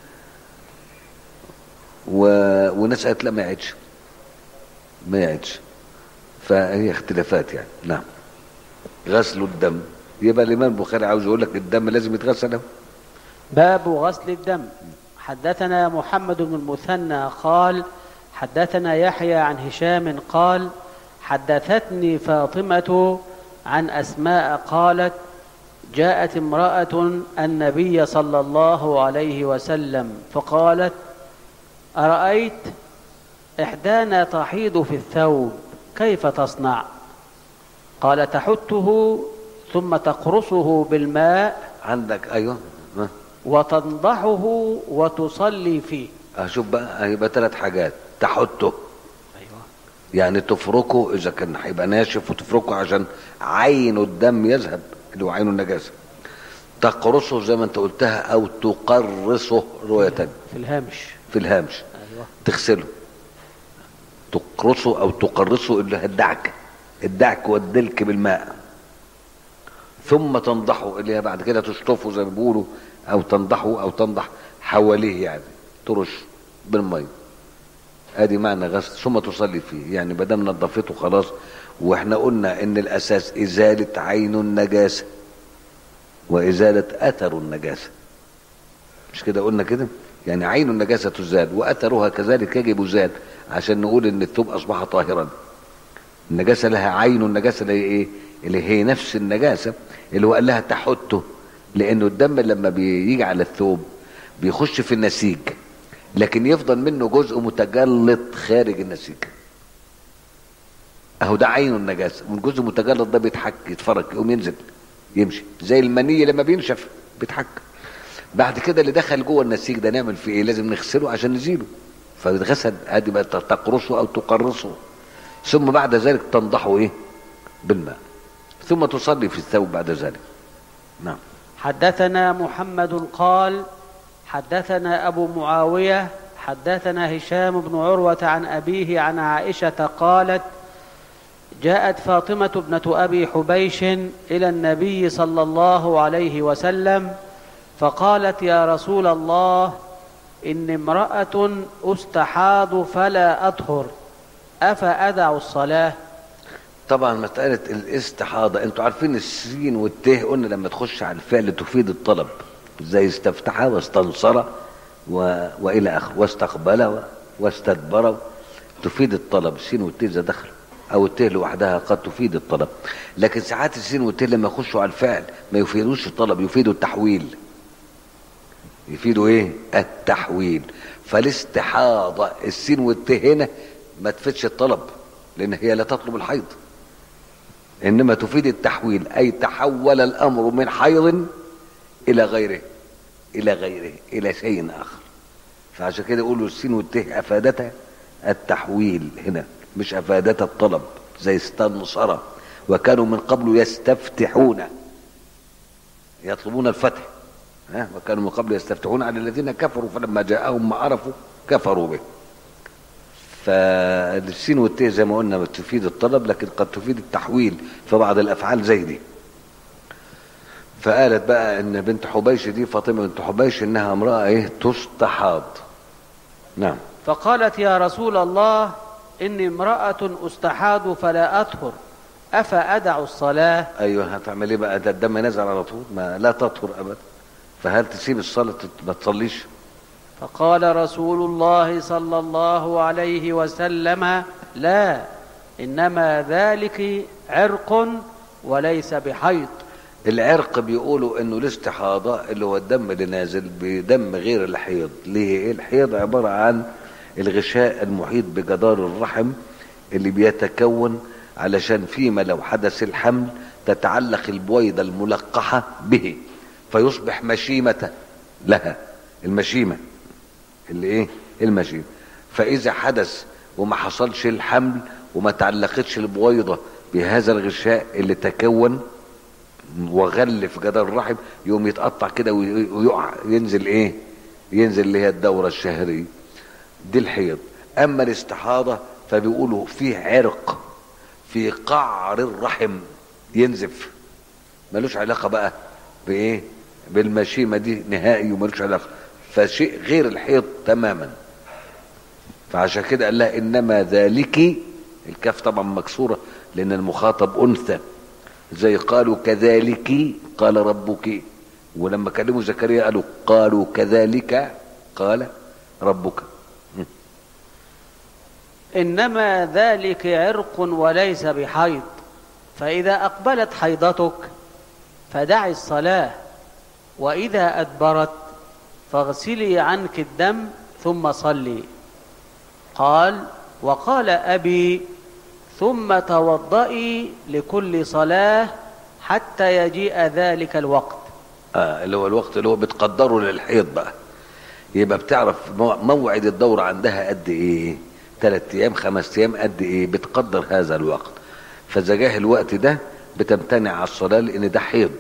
و... وناس قالت لا ما يعيدش ما يعيدش فهي اختلافات يعني نعم غسل الدم يبقى الامام البخاري عاوز يقول لك الدم لازم يتغسل أهو. باب غسل الدم حدثنا محمد بن المثنى قال حدثنا يحيى عن هشام قال حدثتني فاطمة عن أسماء قالت جاءت امرأة النبي صلى الله عليه وسلم فقالت أرأيت إحدانا تحيض في الثوب كيف تصنع قال تحته ثم تقرصه بالماء عندك ايوه ها. وتنضحه وتصلي فيه اشوف بقى هيبقى ثلاث حاجات تحته أيوة. يعني تفركه اذا كان هيبقى ناشف وتفركه عشان عين الدم يذهب اللي هو عين النجاسه تقرصه زي ما انت قلتها او تقرصه روايه تانية في الهامش في الهامش أيوة. تغسله تقرصه او تقرصه اللي هي الدعك الدعك والدلك بالماء ثم تنضحه اللي هي بعد كده تشطفه زي ما بيقولوا او تنضحه او تنضح حواليه يعني ترش بالميه ادي معنى غسل ثم تصلي فيه يعني ما دام نظفته خلاص واحنا قلنا ان الاساس ازاله عين النجاسه وازاله اثر النجاسه مش كده قلنا كده يعني عين النجاسه تزال واثرها كذلك يجب زال عشان نقول ان الثوب اصبح طاهرا النجاسه لها عين النجاسه اللي هي ايه اللي هي نفس النجاسه اللي هو قال لها تحته لانه الدم لما بيجي على الثوب بيخش في النسيج لكن يفضل منه جزء متجلط خارج النسيج اهو ده عين النجاسه والجزء المتجلط ده بيتحك يتفرج يقوم ينزل يمشي زي المني لما بينشف بيتحك بعد كده اللي دخل جوه النسيج ده نعمل فيه ايه لازم نغسله عشان نزيله فيتغسل ادي بقى تقرصه او تقرصه ثم بعد ذلك تنضحه ايه بالماء ثم تصلي في الثوب بعد ذلك نعم حدثنا محمد قال حدثنا أبو معاوية حدثنا هشام بن عروة عن أبيه عن عائشة قالت جاءت فاطمة ابنة أبي حبيش إلى النبي صلى الله عليه وسلم فقالت يا رسول الله إن امرأة أستحاض فلا أطهر أفأدع الصلاة طبعا مسألة الاستحاضة انتوا عارفين السين والته قلنا لما تخش على الفعل تفيد الطلب زي استفتح واستنصر و... والى اخره واستقبل و... واستدبر تفيد الطلب السين والته اذا دخلوا او الته لوحدها قد تفيد الطلب لكن ساعات السين والته لما يخشوا على الفعل ما يفيدوش الطلب يفيدوا التحويل يفيدوا ايه التحويل فالاستحاضة السين والته هنا ما تفيدش الطلب لان هي لا تطلب الحيض انما تفيد التحويل اي تحول الامر من حيض الى غيره الى غيره الى شيء اخر فعشان كده يقولوا السين والته افادتها التحويل هنا مش افادتها الطلب زي استنصر وكانوا من قبل يستفتحون يطلبون الفتح ها وكانوا من قبل يستفتحون على الذين كفروا فلما جاءهم ما عرفوا كفروا به فالسين والتاء زي ما قلنا تفيد الطلب لكن قد تفيد التحويل في بعض الافعال زي دي فقالت بقى ان بنت حبيش دي فاطمه بنت حبيش انها امراه ايه تستحاض نعم فقالت يا رسول الله إني امرأة أستحاض فلا أطهر أفأدع الصلاة ايوه هتعمل ايه بقى ده الدم نازل على طول ما لا تطهر ابدا فهل تسيب الصلاه تت- ما تصليش فقال رسول الله صلى الله عليه وسلم لا إنما ذلك عرق وليس بحيض العرق بيقولوا انه الاستحاضة اللي هو الدم اللي نازل بدم غير الحيض ليه الحيض عبارة عن الغشاء المحيط بجدار الرحم اللي بيتكون علشان فيما لو حدث الحمل تتعلق البويضة الملقحة به فيصبح مشيمة لها المشيمة اللي ايه المشيمة فإذا حدث وما حصلش الحمل وما تعلقتش البويضة بهذا الغشاء اللي تكون وغلف جدار الرحم يقوم يتقطع كده ويقع ينزل ايه ينزل اللي هي الدورة الشهرية دي الحيض اما الاستحاضة فبيقولوا فيه عرق في قعر الرحم ينزف ملوش علاقة بقى بايه بالمشيمة دي نهائي وملوش علاقة فشيء غير الحيض تماما فعشان كده قال لها انما ذلك الكاف طبعا مكسورة لان المخاطب انثى زي قالوا كذلك قال ربك ولما كلموا زكريا قالوا قالوا كذلك قال ربك انما ذلك عرق وليس بحيض فاذا اقبلت حيضتك فدع الصلاه واذا ادبرت فاغسلي عنك الدم ثم صلي قال وقال ابي ثم توضئي لكل صلاه حتى يجيء ذلك الوقت آه اللي هو الوقت اللي هو بتقدره للحيض بقى يبقى بتعرف مو- موعد الدورة عندها قد ايه ثلاث ايام خمس ايام قد ايه بتقدر هذا الوقت فاذا جاه الوقت ده بتمتنع على الصلاة لان ده حيض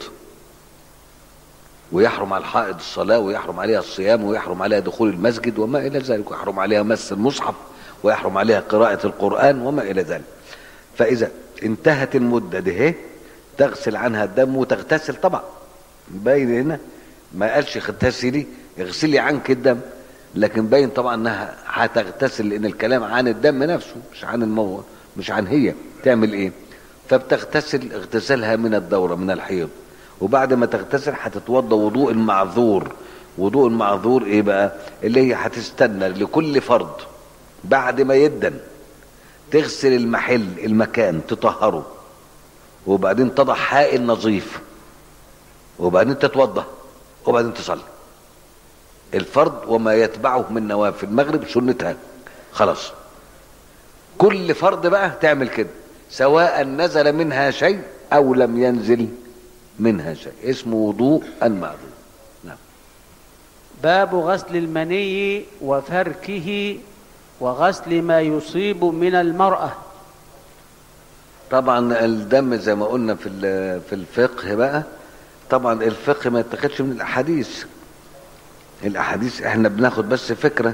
ويحرم على الحائض الصلاة ويحرم عليها الصيام ويحرم عليها دخول المسجد وما إلى ذلك ويحرم عليها مس المصحف ويحرم عليها قراءة القرآن وما إلى ذلك فإذا انتهت المدة دي تغسل عنها الدم وتغتسل طبعا باين هنا ما قالش اغتسلي اغسلي عنك الدم لكن باين طبعا انها هتغتسل لان الكلام عن الدم نفسه مش عن الموت مش عن هي تعمل ايه فبتغتسل اغتسالها من الدورة من الحيض وبعد ما تغتسل هتتوضى وضوء المعذور وضوء المعذور ايه بقى اللي هي هتستنى لكل فرض بعد ما يدن تغسل المحل المكان تطهره وبعدين تضع حائل نظيف وبعدين تتوضا وبعدين تصلي الفرض وما يتبعه من نوافل المغرب سنتها خلاص كل فرض بقى تعمل كده سواء نزل منها شيء او لم ينزل منها شيء اسمه وضوء المعذور نعم باب غسل المني وفركه وغسل ما يصيب من المرأة طبعا الدم زي ما قلنا في ال- في الفقه بقى طبعا الفقه ما يتاخدش من الاحاديث الاحاديث احنا بناخد بس فكره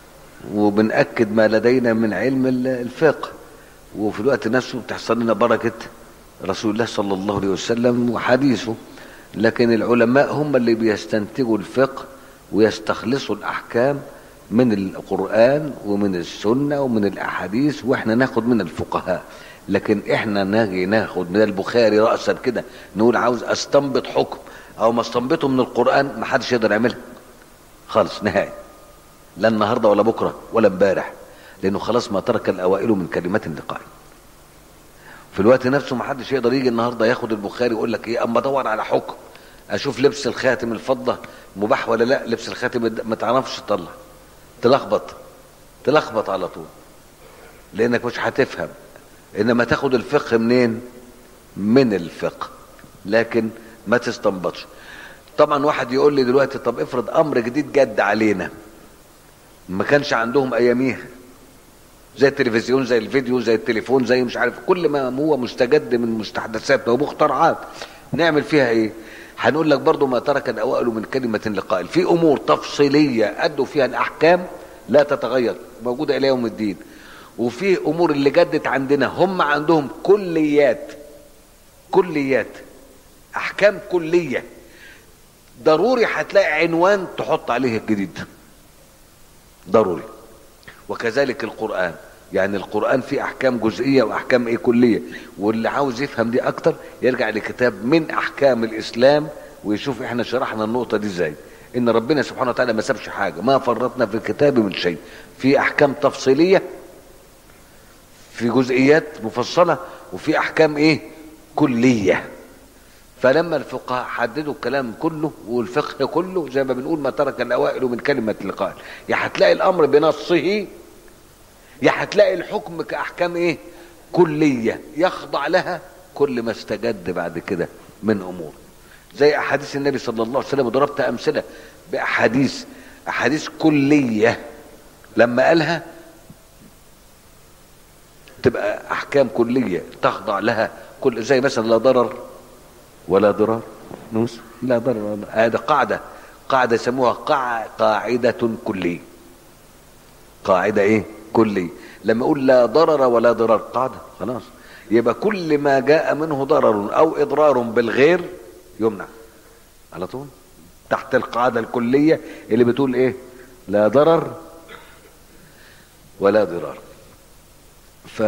وبنأكد ما لدينا من علم ال- الفقه وفي الوقت نفسه بتحصل لنا بركه رسول الله صلى الله عليه وسلم وحديثه لكن العلماء هم اللي بيستنتجوا الفقه ويستخلصوا الاحكام من القرآن ومن السنة ومن الأحاديث وإحنا ناخد من الفقهاء لكن إحنا ناجي ناخد من البخاري رأسا كده نقول عاوز أستنبط حكم أو ما استنبطه من القرآن ما حدش يقدر يعملها خالص نهائي لا النهاردة ولا بكرة ولا امبارح لأنه خلاص ما ترك الأوائل من كلمات اللقاء في الوقت نفسه ما حدش يقدر يجي النهارده ياخد البخاري يقول لك ايه اما ادور على حكم اشوف لبس الخاتم الفضه مباح ولا لا لبس الخاتم ما تعرفش تطلع تلخبط تلخبط على طول لانك مش هتفهم انما تاخد الفقه منين من الفقه لكن ما تستنبطش طبعا واحد يقول لي دلوقتي طب افرض امر جديد جد علينا ما كانش عندهم اياميها زي التلفزيون زي الفيديو زي التليفون زي مش عارف كل ما هو مستجد من مستحدثاتنا ومخترعات نعمل فيها ايه هنقول لك برضو ما ترك الاوائل من كلمة لقائل في امور تفصيلية ادوا فيها الاحكام لا تتغير موجودة الى يوم الدين وفي امور اللي جدت عندنا هم عندهم كليات كليات احكام كلية ضروري هتلاقي عنوان تحط عليه الجديد ضروري وكذلك القرآن يعني القرآن فيه أحكام جزئية وأحكام إيه كلية واللي عاوز يفهم دي أكتر يرجع لكتاب من أحكام الإسلام ويشوف إحنا شرحنا النقطة دي إزاي إن ربنا سبحانه وتعالى ما سابش حاجة ما فرطنا في الكتاب من شيء في أحكام تفصيلية في جزئيات مفصلة وفي أحكام إيه كلية فلما الفقهاء حددوا الكلام كله والفقه كله زي ما بنقول ما ترك الاوائل من كلمه القائل يا هتلاقي الامر بنصه يا هتلاقي الحكم كاحكام ايه كلية يخضع لها كل ما استجد بعد كده من أمور زي أحاديث النبي صلى الله عليه وسلم وضربت أمثلة بأحاديث أحاديث كلية لما قالها تبقى أحكام كلية تخضع لها كل زي مثلا لا ضرر ولا ضرار نوس لا ضرر ولا هذا قاعدة قاعدة يسموها قاع- قاعدة كلية قاعدة ايه كلية لما اقول لا ضرر ولا ضرار قاعدة خلاص يبقى كل ما جاء منه ضرر او اضرار بالغير يمنع على طول تحت القاعدة الكلية اللي بتقول ايه لا ضرر ولا ضرار ف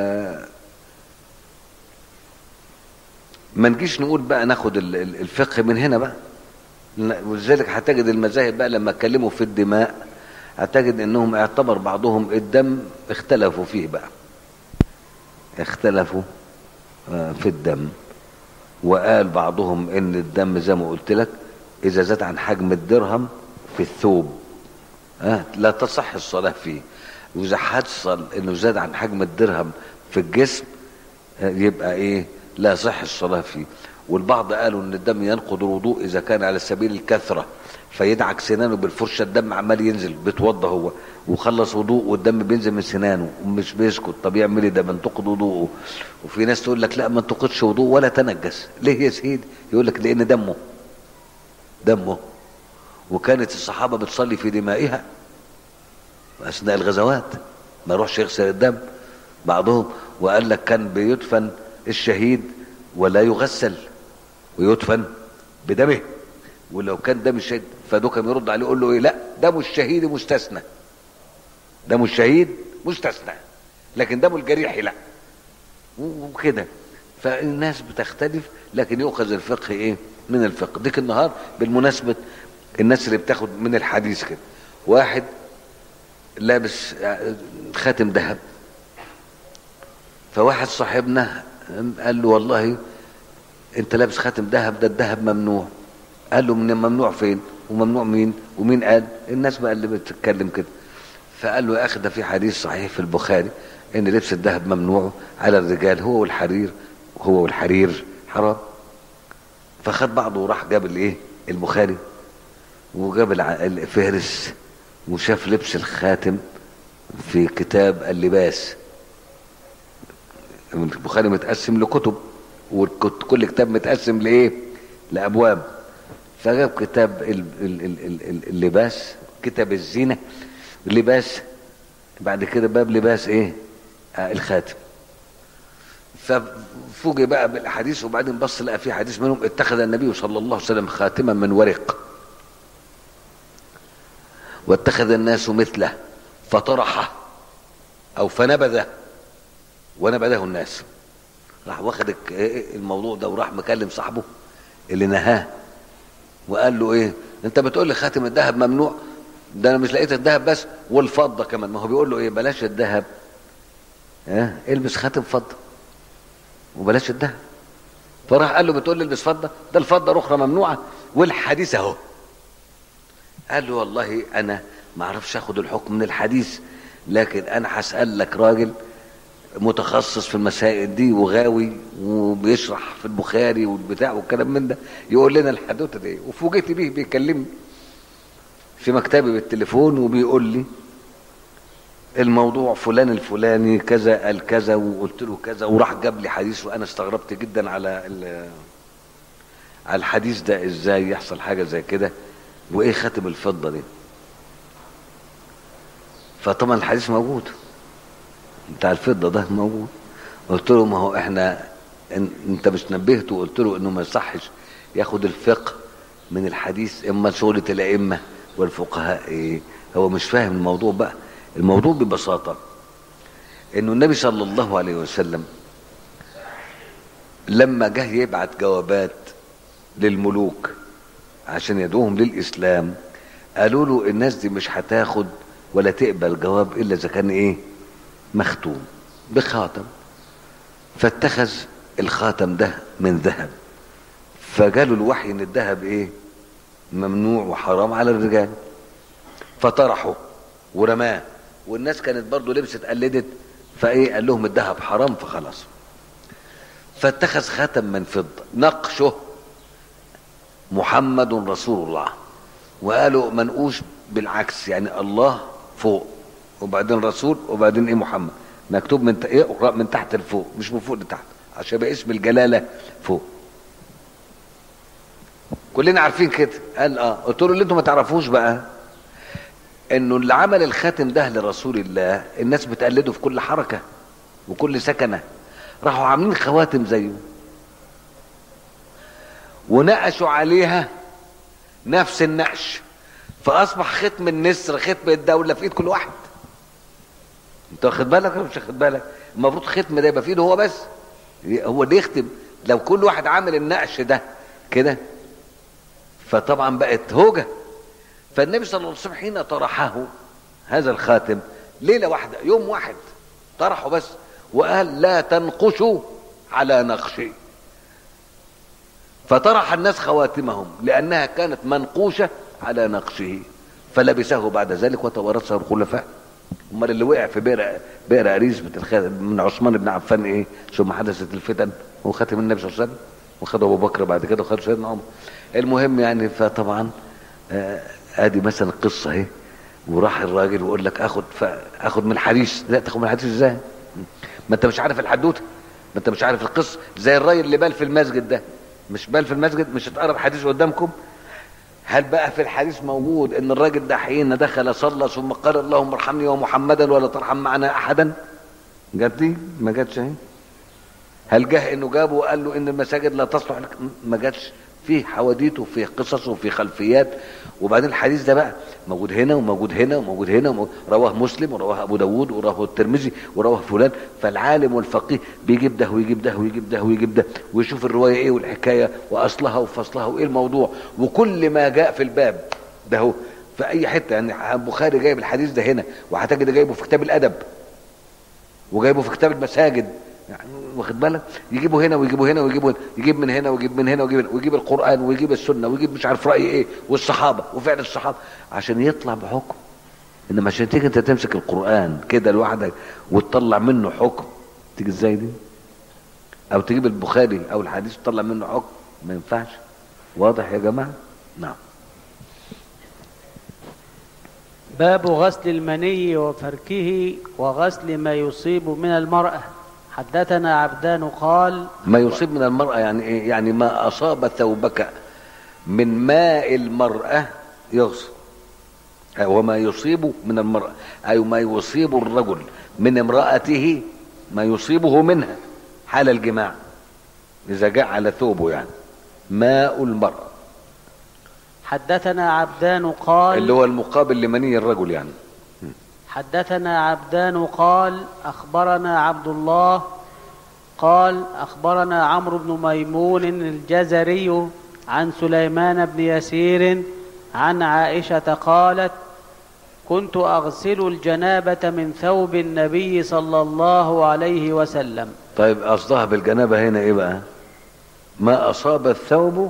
ما نجيش نقول بقى ناخد ال- ال- الفقه من هنا بقى لا، ولذلك هتجد المذاهب بقى لما اتكلموا في الدماء هتجد انهم اعتبر بعضهم الدم اختلفوا فيه بقى اختلفوا آه، في الدم وقال بعضهم ان الدم زي ما قلت لك اذا زاد عن حجم الدرهم في الثوب آه لا تصح الصلاة فيه واذا حصل انه زاد عن حجم الدرهم في الجسم آه، يبقى ايه لا يصح الصلاة فيه والبعض قالوا ان الدم ينقض الوضوء اذا كان على سبيل الكثرة فيدعك سنانه بالفرشة الدم عمال ينزل بيتوضى هو وخلص وضوء والدم بينزل من سنانه ومش بيسكت طب يعمل ايه ده منتقد وضوءه وفي ناس تقول لك لا ما انتقدش وضوء ولا تنجس ليه يا سيدي يقول لك لان دمه دمه وكانت الصحابة بتصلي في دمائها أثناء الغزوات ما يروحش يغسل الدم بعضهم وقال لك كان بيدفن الشهيد ولا يغسل ويدفن بدمه ولو كان دم الشهيد فدو كان يرد عليه يقول له ايه لا دم الشهيد مستثنى دم الشهيد مستثنى لكن دم الجريح لا وكده فالناس بتختلف لكن يؤخذ الفقه ايه من الفقه ديك النهار بالمناسبة الناس اللي بتاخد من الحديث كده واحد لابس خاتم ذهب فواحد صاحبنا قال له والله انت لابس خاتم ذهب ده الذهب ممنوع قال له من ممنوع فين وممنوع مين ومين قال الناس بقى اللي بتتكلم كده فقال له يا اخي ده في حديث صحيح في البخاري ان لبس الذهب ممنوع على الرجال هو والحرير هو والحرير حرام فخد بعضه وراح جاب الايه البخاري وجاب الع- الفهرس وشاف لبس الخاتم في كتاب اللباس البخاري متقسم لكتب وكل كتاب متقسم لايه لابواب فجاب كتاب ال- ال- ال- ال- ال- اللباس كتاب الزينه لباس بعد كده باب لباس ايه آه الخاتم ففوجئ بقى بالاحاديث وبعدين بص لقى في حديث منهم اتخذ النبي صلى الله عليه وسلم خاتما من ورق واتخذ الناس مثله فطرحه او فنبذه ونبذه الناس راح واخد الك- إيه الموضوع ده وراح مكلم صاحبه اللي نهاه وقال له ايه انت بتقول لي خاتم الذهب ممنوع ده انا مش لقيت الذهب بس والفضه كمان ما هو بيقول له ايه بلاش الذهب ها البس خاتم فضه وبلاش الذهب فراح قال له بتقول لي البس فضه ده الفضه اخرى ممنوعه والحديث اهو قال له والله انا ما اعرفش اخد الحكم من الحديث لكن انا هسال لك راجل متخصص في المسائل دي وغاوي وبيشرح في البخاري والبتاع والكلام من ده يقول لنا الحدوته دي وفوجئت بيه بيكلمني في مكتبي بالتليفون وبيقول لي الموضوع فلان الفلاني كذا قال كذا وقلت له كذا وراح جاب لي حديث وانا استغربت جدا على ال- على الحديث ده ازاي يحصل حاجه زي كده وايه خاتم الفضه دي فطبعا الحديث موجود بتاع الفضه ده موجود قلت له ما هو احنا ان انت مش نبهته وقلت له انه ما يصحش ياخد الفقه من الحديث اما شغلة الائمه والفقهاء ايه هو مش فاهم الموضوع بقى الموضوع ببساطه انه النبي صلى الله عليه وسلم لما جه يبعت جوابات للملوك عشان يدعوهم للاسلام قالوا له الناس دي مش هتاخد ولا تقبل جواب الا اذا كان ايه مختوم بخاتم فاتخذ الخاتم ده من ذهب فجاله الوحي ان الذهب ايه ممنوع وحرام على الرجال فطرحه ورماه والناس كانت برضو لبست قلدت فايه قال لهم الذهب حرام فخلاص فاتخذ خاتم من فضه نقشه محمد رسول الله وقالوا منقوش بالعكس يعني الله فوق وبعدين رسول وبعدين ايه محمد مكتوب من ت- اقرا من تحت لفوق مش من فوق لتحت عشان يبقى اسم الجلاله فوق كلنا عارفين كده قال اه قلت له اللي انتوا ما تعرفوش بقى انه اللي عمل الخاتم ده لرسول الله الناس بتقلده في كل حركه وكل سكنه راحوا عاملين خواتم زيه ونقشوا عليها نفس النقش فاصبح ختم النسر ختم الدوله في ايد كل واحد انت واخد بالك ولا مش واخد بالك المفروض ختم ده يبقى في ايده هو بس هو اللي يختم لو كل واحد عامل النقش ده كده فطبعا بقت هوجه فالنبي صلى الله عليه وسلم حين طرحه هذا الخاتم ليله واحده يوم واحد طرحه بس وقال لا تنقشوا على نقشي فطرح الناس خواتمهم لانها كانت منقوشه على نقشه فلبسه بعد ذلك وتوارثه الخلفاء امال اللي وقع في بئر بئر اريس من عثمان بن عفان ايه ثم حدثت الفتن وخاتم النبي صلى الله عليه وسلم وخده ابو بكر بعد كده وخده سيدنا عمر المهم يعني فطبعا آه، ادي مثلا قصه اهي وراح الراجل ويقول لك اخد اخد من الحديث لا تاخد من الحديث ازاي ما انت مش عارف الحدوته ما انت مش عارف القصه زي الراجل اللي بال في المسجد ده مش بال في المسجد مش اتقرب حديث قدامكم هل بقى في الحديث موجود ان الراجل ده حين دخل صلى ثم قال اللهم ارحمني ومحمدا ولا ترحم معنا احدا جت دي ما جاتش اهي هل جه انه جابه وقال له ان المساجد لا تصلح لك ما جاتش فيه حواديت وفيه قصص وفيه خلفيات وبعدين الحديث ده بقى موجود هنا وموجود هنا وموجود هنا وموجود رواه مسلم ورواه ابو داود ورواه الترمذي ورواه فلان فالعالم والفقيه بيجيب ده ويجيب ده ويجيب ده ويجيب ده ويشوف الروايه ايه والحكايه واصلها وفصلها وايه الموضوع وكل ما جاء في الباب ده هو في اي حته يعني البخاري جايب الحديث ده هنا وهتجد جايبه في كتاب الادب وجايبه في كتاب المساجد يعني واخد بالك يجيبوا هنا ويجيبوا هنا ويجيبوا هنا يجيب من هنا ويجيب من هنا ويجيب هنا ويجيب القران ويجيب السنه ويجيب مش عارف راي ايه والصحابه وفعل الصحابه عشان يطلع بحكم انما عشان تيجي انت تمسك القران كده لوحدك وتطلع منه حكم تيجي ازاي دي او تجيب البخاري او الحديث وتطلع منه حكم ما ينفعش واضح يا جماعه نعم باب غسل المني وفركه وغسل ما يصيب من المرأة حدثنا عبدان قال ما يصيب من المرأة يعني ايه؟ يعني ما أصاب ثوبك من ماء المرأة يغسل وما يصيب من المرأة أي ما يصيب الرجل من امرأته ما يصيبه منها حال الجماع إذا جاء على ثوبه يعني ماء المرأة حدثنا عبدان قال اللي هو المقابل لمني الرجل يعني حدثنا عبدان قال أخبرنا عبد الله قال أخبرنا عمرو بن ميمون الجزري عن سليمان بن يسير عن عائشة قالت كنت أغسل الجنابة من ثوب النبي صلى الله عليه وسلم طيب قصدها بالجنابة هنا ايه بقى ما أصاب الثوب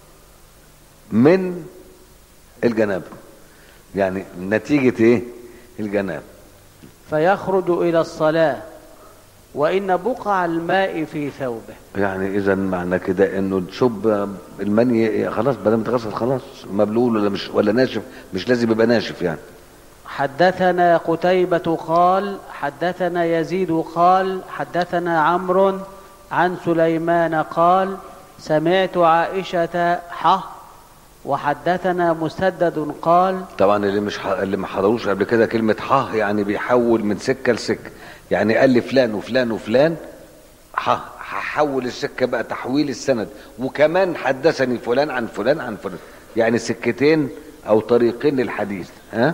من الجنابة يعني نتيجة ايه الجنابة فيخرج إلى الصلاة وإن بقع الماء في ثوبه يعني اذا معنى كده انه تشب المني خلاص بدل ما تغسل خلاص مبلول ولا مش ولا ناشف مش لازم يبقى ناشف يعني حدثنا قتيبة قال حدثنا يزيد قال حدثنا عمرو عن سليمان قال سمعت عائشة حه وحدثنا مسدد قال طبعا اللي مش ح... اللي ما حضروش قبل كده كلمه حاه يعني بيحول من سكه لسكه يعني قال لي فلان وفلان وفلان حاه هحول السكه بقى تحويل السند وكمان حدثني فلان عن فلان عن فلان يعني سكتين او طريقين للحديث ها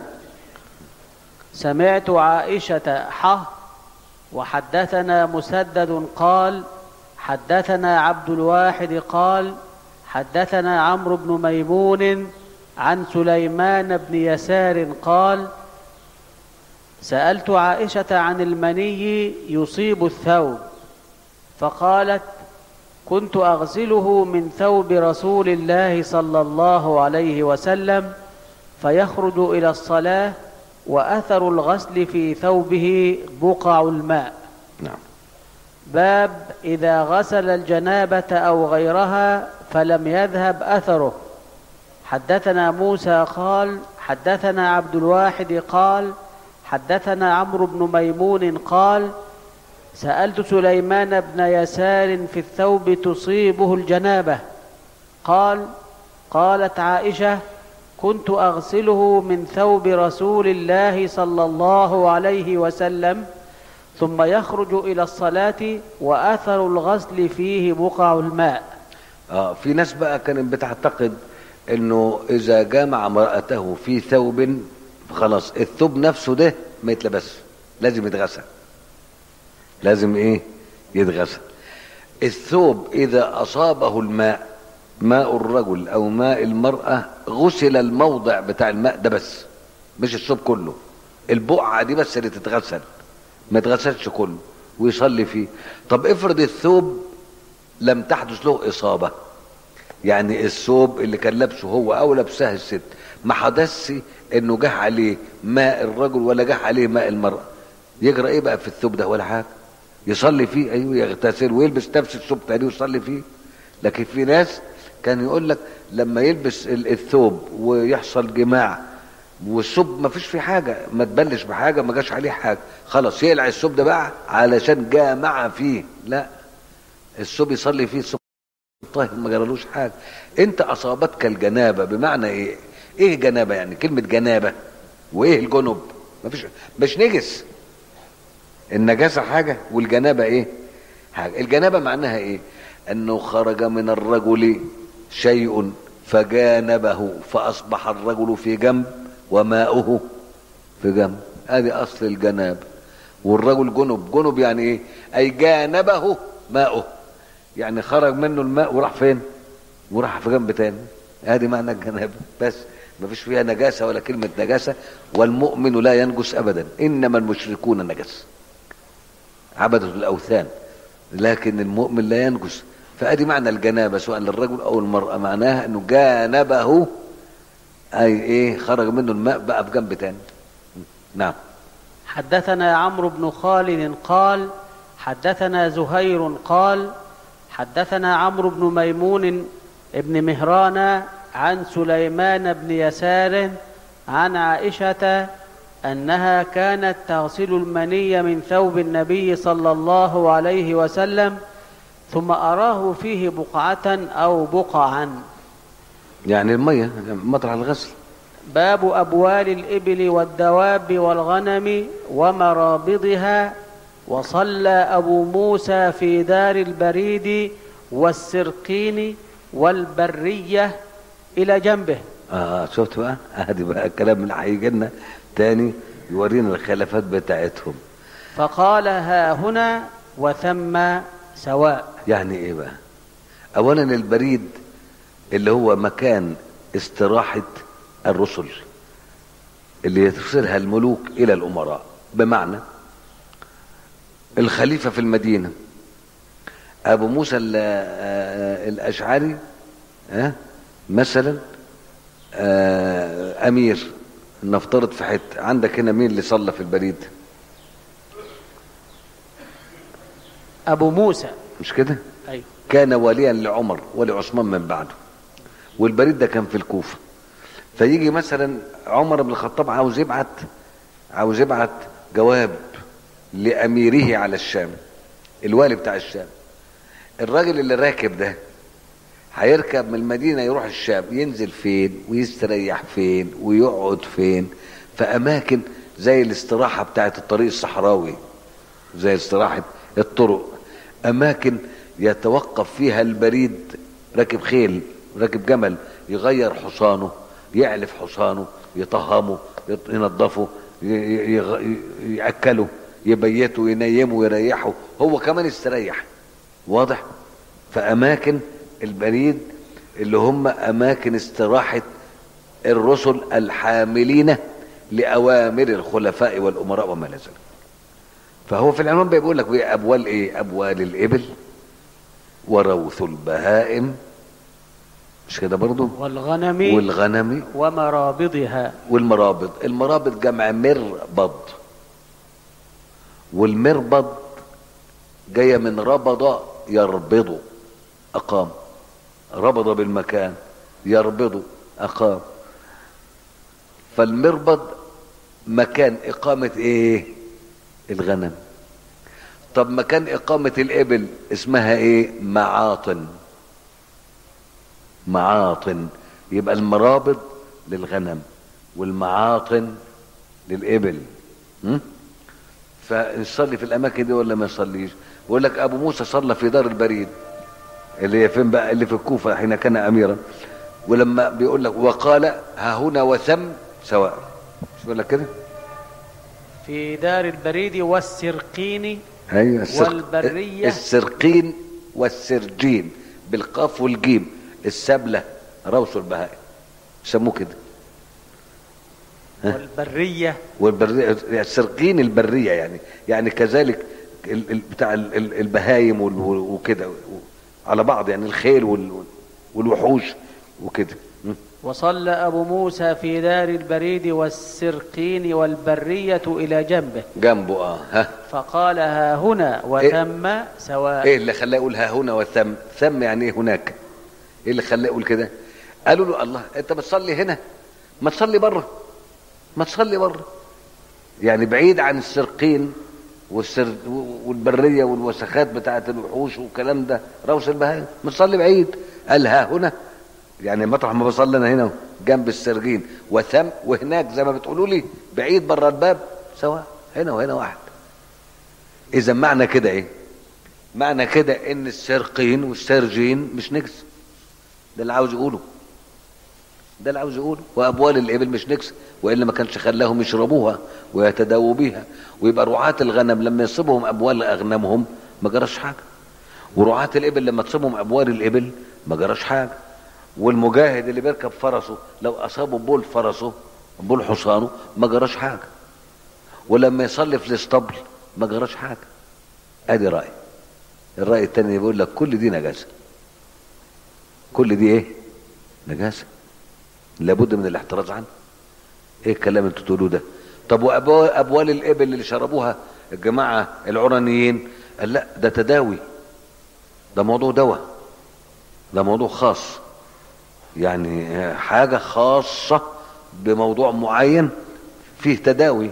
سمعت عائشة حه وحدثنا مسدد قال حدثنا عبد الواحد قال حدثنا عمرو بن ميمون عن سليمان بن يسار قال سألت عائشة عن المني يصيب الثوب فقالت كنت أغسله من ثوب رسول الله صلى الله عليه وسلم فيخرج إلى الصلاة وأثر الغسل في ثوبه بقع الماء نعم باب إذا غسل الجنابة أو غيرها فلم يذهب أثره حدثنا موسى قال حدثنا عبد الواحد قال حدثنا عمرو بن ميمون قال سألت سليمان بن يسار في الثوب تصيبه الجنابة قال قالت عائشة كنت أغسله من ثوب رسول الله صلى الله عليه وسلم ثم يخرج إلى الصلاة وأثر الغسل فيه بقع الماء اه في ناس بقى كانت بتعتقد انه اذا جامع امرأته في ثوب خلاص الثوب نفسه ده ما يتلبس لازم يتغسل لازم ايه يتغسل الثوب اذا اصابه الماء ماء الرجل او ماء المرأة غسل الموضع بتاع الماء ده بس مش الثوب كله البقعة دي بس اللي تتغسل ما يتغسلش كله ويصلي فيه طب افرض الثوب لم تحدث له اصابه يعني الثوب اللي كان لابسه هو او لابسها الست ما حدثش انه جه عليه ماء الرجل ولا جه عليه ماء المراه يجرى ايه بقى في الثوب ده ولا حاجه يصلي فيه ايوه يغتسل ويلبس نفس الثوب تاني ويصلي فيه لكن في ناس كان يقول لك لما يلبس ال- الثوب ويحصل جماع والثوب ما فيش فيه حاجه ما تبلش بحاجه ما جاش عليه حاجه خلاص يقلع الثوب ده بقى علشان جامع فيه لا الثوب يصلي فيه الثوب طاهر ما جرالوش حاجه انت اصابتك الجنابه بمعنى ايه ايه جنابه يعني كلمه جنابه وايه الجنب مفيش مش نجس النجاسه حاجه والجنابه ايه حاجه الجنابه معناها ايه انه خرج من الرجل شيء فجانبه فاصبح الرجل في جنب وماؤه في جنب هذه اصل الجنابه والرجل جنب جنب يعني ايه اي جانبه ماؤه يعني خرج منه الماء وراح فين وراح في جنب تاني ادي معنى الجنابه بس ما فيش فيها نجاسه ولا كلمه نجاسه والمؤمن لا ينجس ابدا انما المشركون نجس عبدة الاوثان لكن المؤمن لا ينجس فادي معنى الجنابه سواء للرجل او المراه معناها انه جانبه اي ايه خرج منه الماء بقى في جنب تاني نعم حدثنا عمرو بن خالد قال حدثنا زهير قال حدثنا عمرو بن ميمون بن مهران عن سليمان بن يسار عن عائشة أنها كانت تغسل المني من ثوب النبي صلى الله عليه وسلم ثم أراه فيه بقعة أو بقعا يعني الميه مطرح الغسل باب أبوال الإبل والدواب والغنم ومرابضها وصلى أبو موسى في دار البريد والسرقين والبرية إلى جنبه اه شفت بقى ادي بقى الكلام اللي هيجي لنا تاني يورينا الخلافات بتاعتهم فقال ها هنا وثم سواء يعني ايه بقى اولا البريد اللي هو مكان استراحة الرسل اللي يرسلها الملوك الى الامراء بمعنى الخليفة في المدينة ابو موسى ال- آه، الاشعري ها مثلا آه، امير نفترض في حته عندك هنا مين اللي صلى في البريد أبو موسى مش كده أيوه كان واليا لعمر ولعثمان من بعده والبريد ده كان في الكوفه فيجي مثلا عمر بن الخطاب عاوز يبعت عاوز يبعت جواب لاميره على الشام الوالي بتاع الشام الراجل اللي راكب ده هيركب من المدينة يروح الشام ينزل فين ويستريح فين ويقعد فين في أماكن زي الاستراحة بتاعت الطريق الصحراوي زي استراحة الطرق أماكن يتوقف فيها البريد راكب خيل راكب جمل يغير حصانه يعلف حصانه يطهمه يط- ينظفه ي- ي- يغ- يأكله يبيته ينيمه يريحه هو كمان يستريح واضح فأماكن البريد اللي هم أماكن استراحة الرسل الحاملين لأوامر الخلفاء والأمراء وما إلى ذلك فهو في العنوان بيقول لك إيه أبوال إيه أبوال الإبل وروث البهائم مش كده برضو والغنم والغنم ومرابضها والمرابض المرابض جمع مربض والمربض جايه من ربض يربض اقام ربض بالمكان يربض اقام فالمربض مكان اقامه ايه الغنم طب مكان اقامه الابل اسمها ايه معاطن معاطن يبقى المرابض للغنم والمعاطن للإبل م? فنصلي في الأماكن دي ولا ما نصليش بقول لك أبو موسى صلى في دار البريد اللي هي فين بقى اللي في الكوفة حين كان أميرا ولما بيقول لك وقال ها هنا وثم سواء مش بيقول لك كده في دار البريد والسرقين ايوه السرق- والبرية. السرقين والسرجين بالقاف والجيم السبلة روس البهائم سموه كده والبرية والبرية السرقين البرية يعني يعني كذلك ال- ال- بتاع ال- ال- البهايم وال- وكده على بعض يعني الخيل وال- والوحوش وكده م? وصلى أبو موسى في دار البريد والسرقين والبرية إلى جنبه جنبه اه ها فقال ها هنا وثم سواء ايه اللي خلاه يقول ها هنا وثم ثم يعني ايه هناك ايه اللي خلاه يقول كده قالوا له الله انت بتصلي هنا ما تصلي بره ما تصلي بره يعني بعيد عن السرقين والسر والبريه والوسخات بتاعت الوحوش والكلام ده روس البهائم ما تصلي بعيد قال ها هنا يعني مطرح ما بصلي انا هنا جنب السرجين وثم وهناك زي ما بتقولوا لي بعيد بره الباب سواء هنا وهنا واحد اذا معنى كده ايه معنى كده ان السرقين والسرجين مش نجس ده اللي عاوز يقوله ده اللي عاوز يقوله وابوال الابل مش نجس والا ما كانش خلاهم يشربوها ويتداووا بيها ويبقى رعاة الغنم لما يصيبهم اموال اغنامهم ما جراش حاجه ورعاة الابل لما تصيبهم اموال الابل ما جراش حاجه والمجاهد اللي بيركب فرسه لو اصابه بول فرسه بول حصانه ما جراش حاجه ولما يصلي في الاسطبل ما جراش حاجه ادي راي الراي التاني بيقول لك كل دي نجاسه كل دي ايه نجاسه لابد من الاحتراز عنه ايه الكلام اللي انتوا تقولوه ده طب وابوال الابل اللي شربوها الجماعه العرانيين قال لا ده تداوي ده موضوع دواء ده موضوع خاص يعني حاجه خاصه بموضوع معين فيه تداوي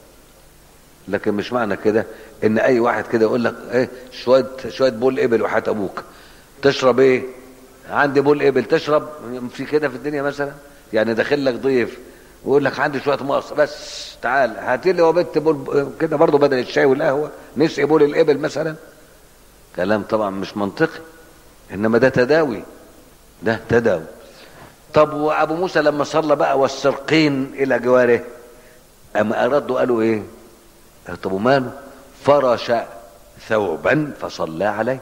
لكن مش معنى كده ان اي واحد كده يقول لك ايه شويه شويه بول ابل وحياه ابوك تشرب ايه عندي بول ابل تشرب في كده في الدنيا مثلا يعني داخل لك ضيف ويقول لك عندي شويه مقص بس تعال هات لي وبت بول كده برضه بدل الشاي والقهوه نسقي بول الابل مثلا كلام طبعا مش منطقي انما ده تداوي ده تداوي طب وابو موسى لما صلى بقى والسرقين الى جواره اما ردوا قالوا ايه طب وماله فرش ثوبا فصلى عليه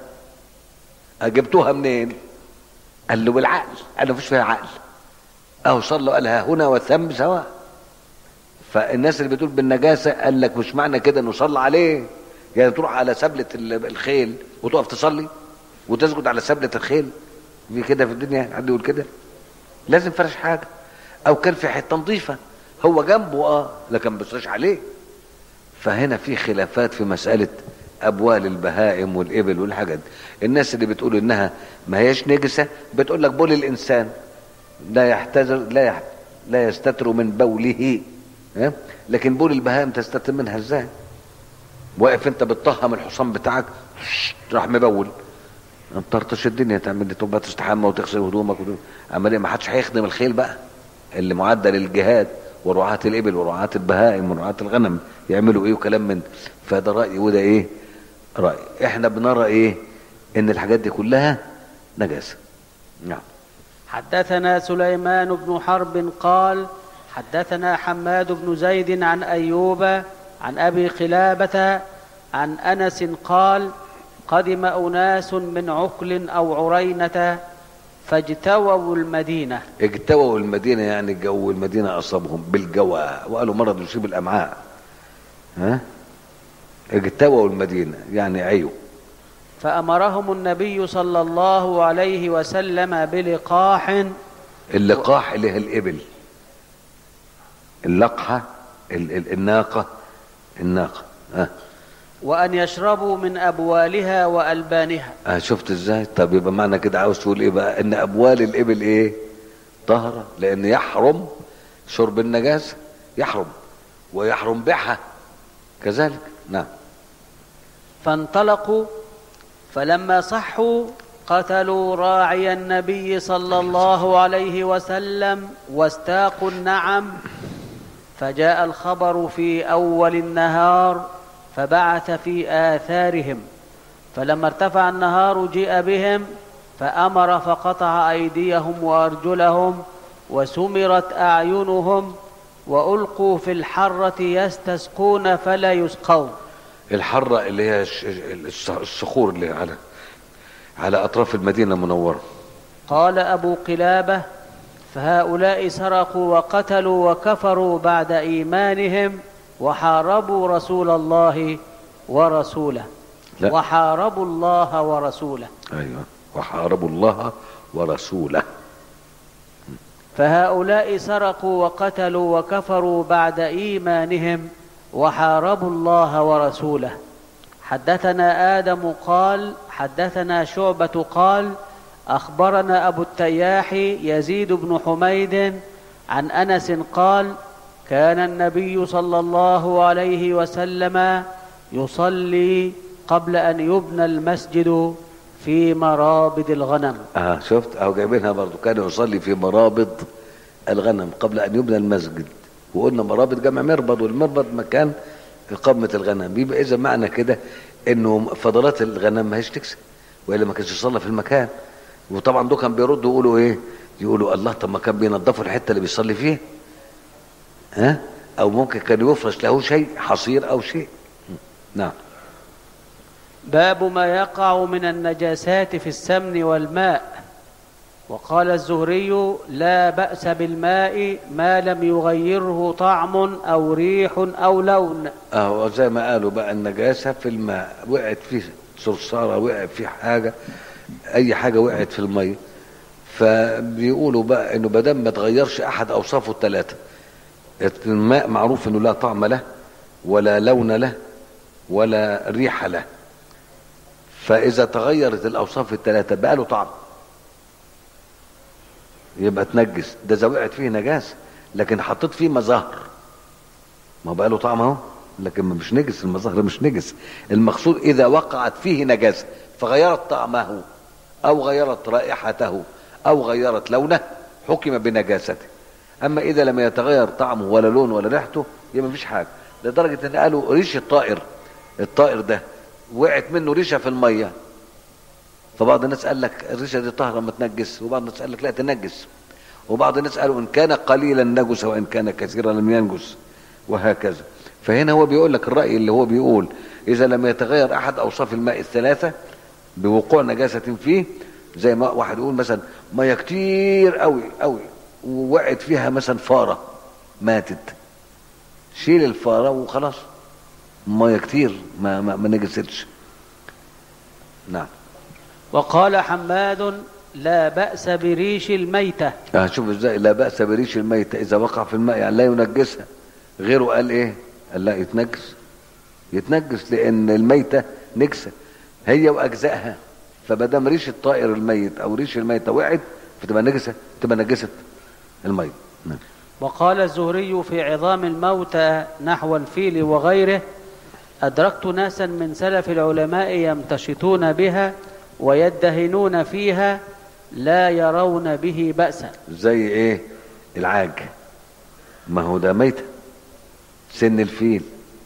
جبتوها منين قال له بالعقل قال له مفيش فيها عقل اهو صلوا قال ها هنا وثم سواء فالناس اللي بتقول بالنجاسه قال لك مش معنى كده انه صلى عليه يعني تروح على سبله الخيل وتقف تصلي وتسجد على سبله الخيل في كده في الدنيا حد يقول كده لازم فرش حاجه او كان في حته نظيفه هو جنبه اه لكن ما بيصرش عليه فهنا في خلافات في مساله ابوال البهائم والابل والحاجات دي الناس اللي بتقول انها ما هيش نجسه بتقول لك بول الانسان لا يحتجر لا يحت لا يستتر من بوله ها؟ لكن بول البهائم تستتر منها ازاي واقف انت بتطهم الحصان بتاعك راح مبول مطرطش الدنيا تعمل لي تبقى تستحمى وتغسل هدومك عمال ما حدش هيخدم الخيل بقى اللي معدل الجهاد ورعاة الإبل ورعاة البهائم ورعاة الغنم يعملوا إيه وكلام من فده رأي وده إيه رأي إحنا بنرى إيه إن الحاجات دي كلها نجاسة نعم حدثنا سليمان بن حرب قال حدثنا حماد بن زيد عن أيوب عن أبي قلابة عن أنس قال قدم أناس من عقل أو عرينة فاجتووا المدينة اجتووا المدينة يعني جو المدينة أصابهم بالجوى وقالوا مرض يصيب الأمعاء ها اجتووا المدينة يعني عيوا فأمرهم النبي صلى الله عليه وسلم بلقاح اللقاح اللي هي الإبل اللقحة ال ال الناقة الناقة ها وأن يشربوا من أبوالها وألبانها اه شفت ازاي طب يبقى معنى كده عاوز تقول ايه بقى ان ابوال الابل ايه طهرة لان يحرم شرب النجاسة يحرم ويحرم بيعها كذلك نعم فانطلقوا فلما صحوا قتلوا راعي النبي صلى الله عليه وسلم واستاقوا النعم فجاء الخبر في اول النهار فبعث في اثارهم فلما ارتفع النهار جيء بهم فامر فقطع ايديهم وارجلهم وسمرت اعينهم والقوا في الحره يستسقون فلا يسقون الحرة اللي هي الش- الش- الصخور اللي على على اطراف المدينة المنورة قال ابو قلابه فهؤلاء سرقوا وقتلوا وكفروا بعد ايمانهم وحاربوا رسول الله ورسوله لا. وحاربوا الله ورسوله ايوه وحاربوا الله ورسوله فهؤلاء سرقوا وقتلوا وكفروا بعد ايمانهم وحاربوا الله ورسوله حدثنا ادم قال حدثنا شعبه قال اخبرنا ابو التياح يزيد بن حميد عن انس قال كان النبي صلى الله عليه وسلم يصلي قبل ان يبنى المسجد في مرابد الغنم اه شفت اهو جايبينها برضو كان يصلي في مرابض الغنم قبل ان يبنى المسجد وقلنا مرابض جمع مربض والمربض مكان إقامة الغنم يبقى إذا معنى كده إنه فضلات الغنم ما هيش تكسب وإلا ما كانش يصلى في المكان وطبعا دول كان بيردوا يقولوا إيه؟ يقولوا الله طب ما كان بينظفوا الحتة اللي بيصلي فيها ها؟ أو ممكن كان يفرش له شيء حصير أو شيء نعم باب ما يقع من النجاسات في السمن والماء وقال الزهري لا باس بالماء ما لم يغيره طعم او ريح او لون اه زي ما قالوا بقى النجاسه في الماء وقعت فيه صرصاره وقعت فيه حاجه اي حاجه وقعت في الميه فبيقولوا بقى انه بدل ما تغيرش احد اوصافه الثلاثه الماء معروف انه لا طعم له ولا لون له ولا ريح له فاذا تغيرت الاوصاف الثلاثه بقى له طعم يبقى تنجس ده اذا وقعت فيه نجاسه لكن حطيت فيه مظاهر ما بقى له طعم اهو لكن ما مش نجس المظاهر مش نجس المقصود اذا وقعت فيه نجاسه فغيرت طعمه او غيرت رائحته او غيرت لونه حكم بنجاسته اما اذا لم يتغير طعمه ولا لونه ولا ريحته يبقى مفيش حاجه لدرجه ان قالوا ريش الطائر الطائر ده وقعت منه ريشه في الميه فبعض الناس قال لك الريشه دي طاهره ما تنجس وبعض الناس قال لك لا تنجس وبعض الناس قالوا ان كان قليلا نجس وان كان كثيرا لم ينجس وهكذا فهنا هو بيقول لك الراي اللي هو بيقول اذا لم يتغير احد اوصاف الماء الثلاثه بوقوع نجاسه فيه زي ما واحد يقول مثلا ميه كتير قوي قوي ووقعت فيها مثلا فاره ماتت شيل الفاره وخلاص ميه كتير ما ما, ما نجستش نعم وقال حماد لا باس بريش الميته اه شوف ازاي لا باس بريش الميته اذا وقع في الماء يعني لا ينجسها غيره قال ايه قال لا يتنجس يتنجس لان الميته نجسه هي واجزائها فما ريش الطائر الميت او ريش الميته وقعت فتبقى نجسه تبقى نجست الميه نعم. وقال الزهري في عظام الموتى نحو الفيل وغيره أدركت ناسا من سلف العلماء يمتشطون بها ويدهنون فيها لا يرون به بأسا زي ايه العاج ما هو ده ميته سن الفيل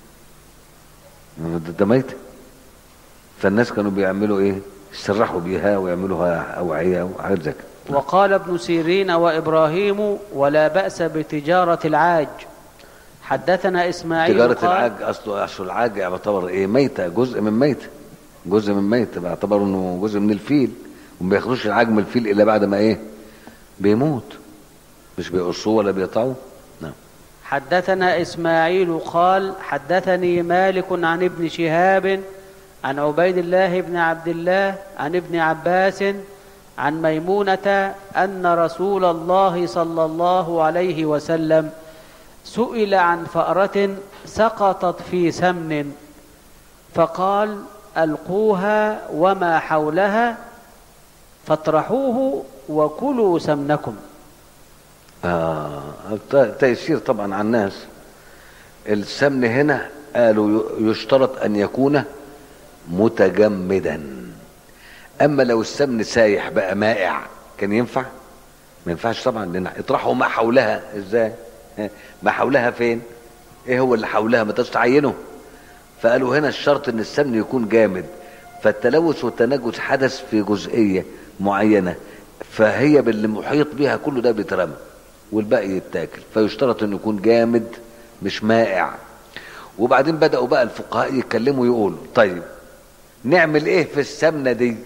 ما هو ده, ده ميته فالناس كانوا بيعملوا ايه يسرحوا بيها ويعملوها اوعيه وحاجات زي كده وقال ابن سيرين وإبراهيم ولا بأس بتجارة العاج حدثنا إسماعيل تجارة قال العاج اصله اصل العاج يعتبر ايه ميتة جزء من ميتة جزء من ميتة بيعتبر انه جزء من الفيل وما بياخدوش العاج من الفيل الا بعد ما ايه بيموت مش بيقصوه ولا بيقطعوه نعم حدثنا إسماعيل قال حدثني مالك عن ابن شهاب عن عبيد الله بن عبد الله عن ابن عباس عن ميمونة أن رسول الله صلى الله عليه وسلم سئل عن فأرة سقطت في سمن فقال القوها وما حولها فاطرحوه وكلوا سمنكم آه ت- تيسير طبعا على الناس السمن هنا قالوا ي- يشترط أن يكون متجمدا أما لو السمن سايح بقى مائع كان ينفع ما ينفعش طبعا لأن اطرحوا ما حولها ازاي ها؟ ما حولها فين ايه هو اللي حولها ما تقدرش تعينه فقالوا هنا الشرط ان السمن يكون جامد فالتلوث والتنجس حدث في جزئيه معينه فهي باللي محيط بها كله ده بيترمى والباقي يتاكل فيشترط انه يكون جامد مش مائع وبعدين بداوا بقى الفقهاء يتكلموا يقولوا طيب نعمل ايه في السمنه دي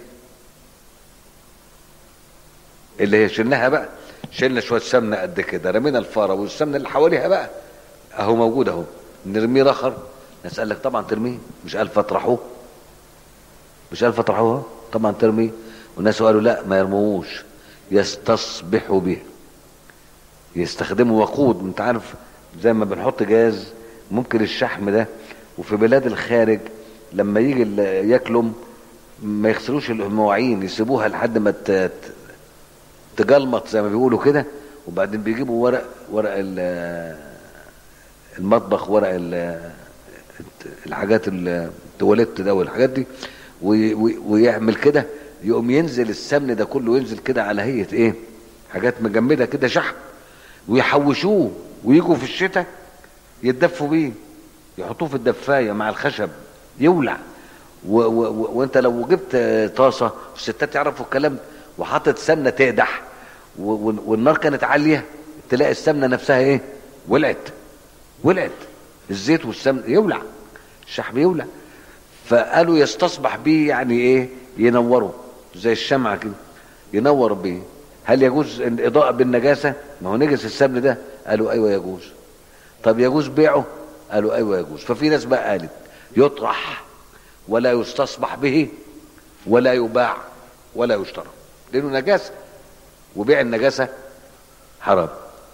اللي هي شلناها بقى شلنا شويه سمنه قد كده رمينا الفاره والسمنه اللي حواليها بقى اهو موجود اهو نرميه رخر ناس قال لك طبعا ترميه مش قال فاطرحوه مش قال فاطرحوه طبعا ترميه والناس قالوا لا ما يرموهوش يستصبحوا به يستخدموا وقود انت عارف زي ما بنحط جاز ممكن الشحم ده وفي بلاد الخارج لما يجي ال- ياكلهم ما يغسلوش المواعين يسيبوها لحد ما ت- ت- تجلمط زي ما بيقولوا كده وبعدين بيجيبوا ورق ورق ال- المطبخ ورق ال- الحاجات التواليت ده والحاجات دي وي- وي- ويعمل كده يقوم ينزل السمن ده كله ينزل كده على هيئه ايه حاجات مجمده كده شحم ويحوشوه ويجوا في الشتاء يتدفوا بيه يحطوه في الدفايه مع الخشب يولع و و و وانت لو جبت طاسه الستات يعرفوا الكلام وحطت سمنه تقدح و و والنار كانت عاليه تلاقي السمنه نفسها ايه ولعت ولعت الزيت والسمن يولع الشحم يولع فقالوا يستصبح بيه يعني ايه ينوروا زي الشمعة كده ينور بيه هل يجوز الإضاءة بالنجاسة ما هو نجس السمن ده قالوا أيوة يجوز طب يجوز بيعه قالوا أيوة يجوز ففي ناس بقى قالت يطرح ولا يستصبح به ولا يباع ولا يشترى لأنه نجاسة وبيع النجاسة حرام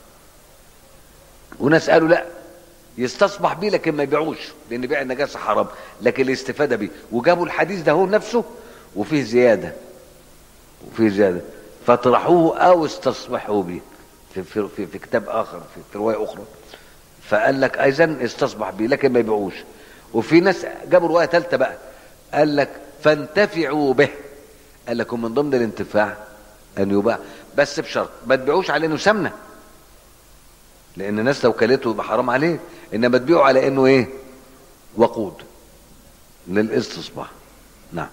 وناس قالوا لا يستصبح بيه لكن ما يبيعوش لان بيع النجاسه حرام لكن الاستفاده بيه وجابوا الحديث ده هو نفسه وفيه زياده وفيه زياده فاطرحوه او استصبحوا به في, في, في, في كتاب اخر في, في روايه اخرى فقال لك اذا استصبح به لكن ما يبيعوش وفي ناس جابوا روايه ثالثه بقى قال لك فانتفعوا به قال لكم من ضمن الانتفاع ان يباع بس بشرط ما تبيعوش على انه سمنه لان الناس لو كلته يبقى حرام عليه انما تبيعه على انه ايه وقود للاستصباح نعم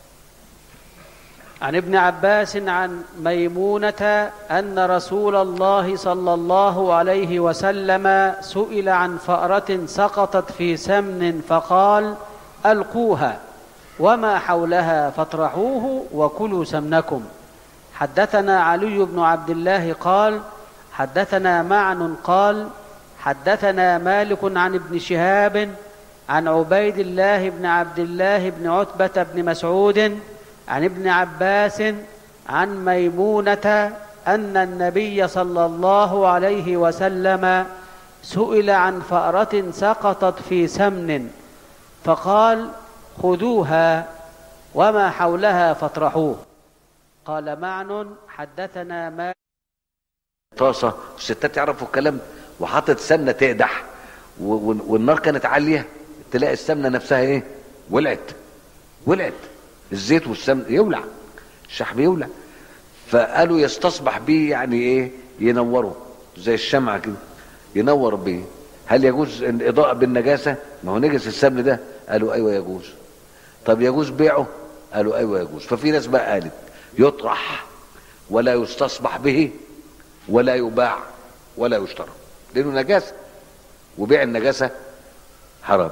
عن ابن عباس عن ميمونة أن رسول الله صلى الله عليه وسلم سئل عن فأرة سقطت في سمن فقال ألقوها وما حولها فاطرحوه وكلوا سمنكم حدثنا علي بن عبد الله قال حدثنا معن قال حدثنا مالك عن ابن شهاب عن عبيد الله بن عبد الله بن عتبة بن مسعود عن ابن عباس عن ميمونة أن النبي صلى الله عليه وسلم سئل عن فأرة سقطت في سمن فقال خذوها وما حولها فاطرحوه قال معن حدثنا ما طاسه الستات يعرفوا الكلام وحطت سمنه تقدح و- و- والنار كانت عاليه تلاقي السمنه نفسها ايه ولعت ولعت الزيت والسمن يولع الشحم يولع فقالوا يستصبح بيه يعني ايه ينوروا زي الشمعة كده ينور بيه هل يجوز الإضاءة بالنجاسة ما هو نجس السمن ده قالوا أيوة يجوز طب يجوز بيعه قالوا أيوة يجوز ففي ناس بقى قالت يطرح ولا يستصبح به ولا يباع ولا يشترى لأنه نجاسة وبيع النجاسة حرام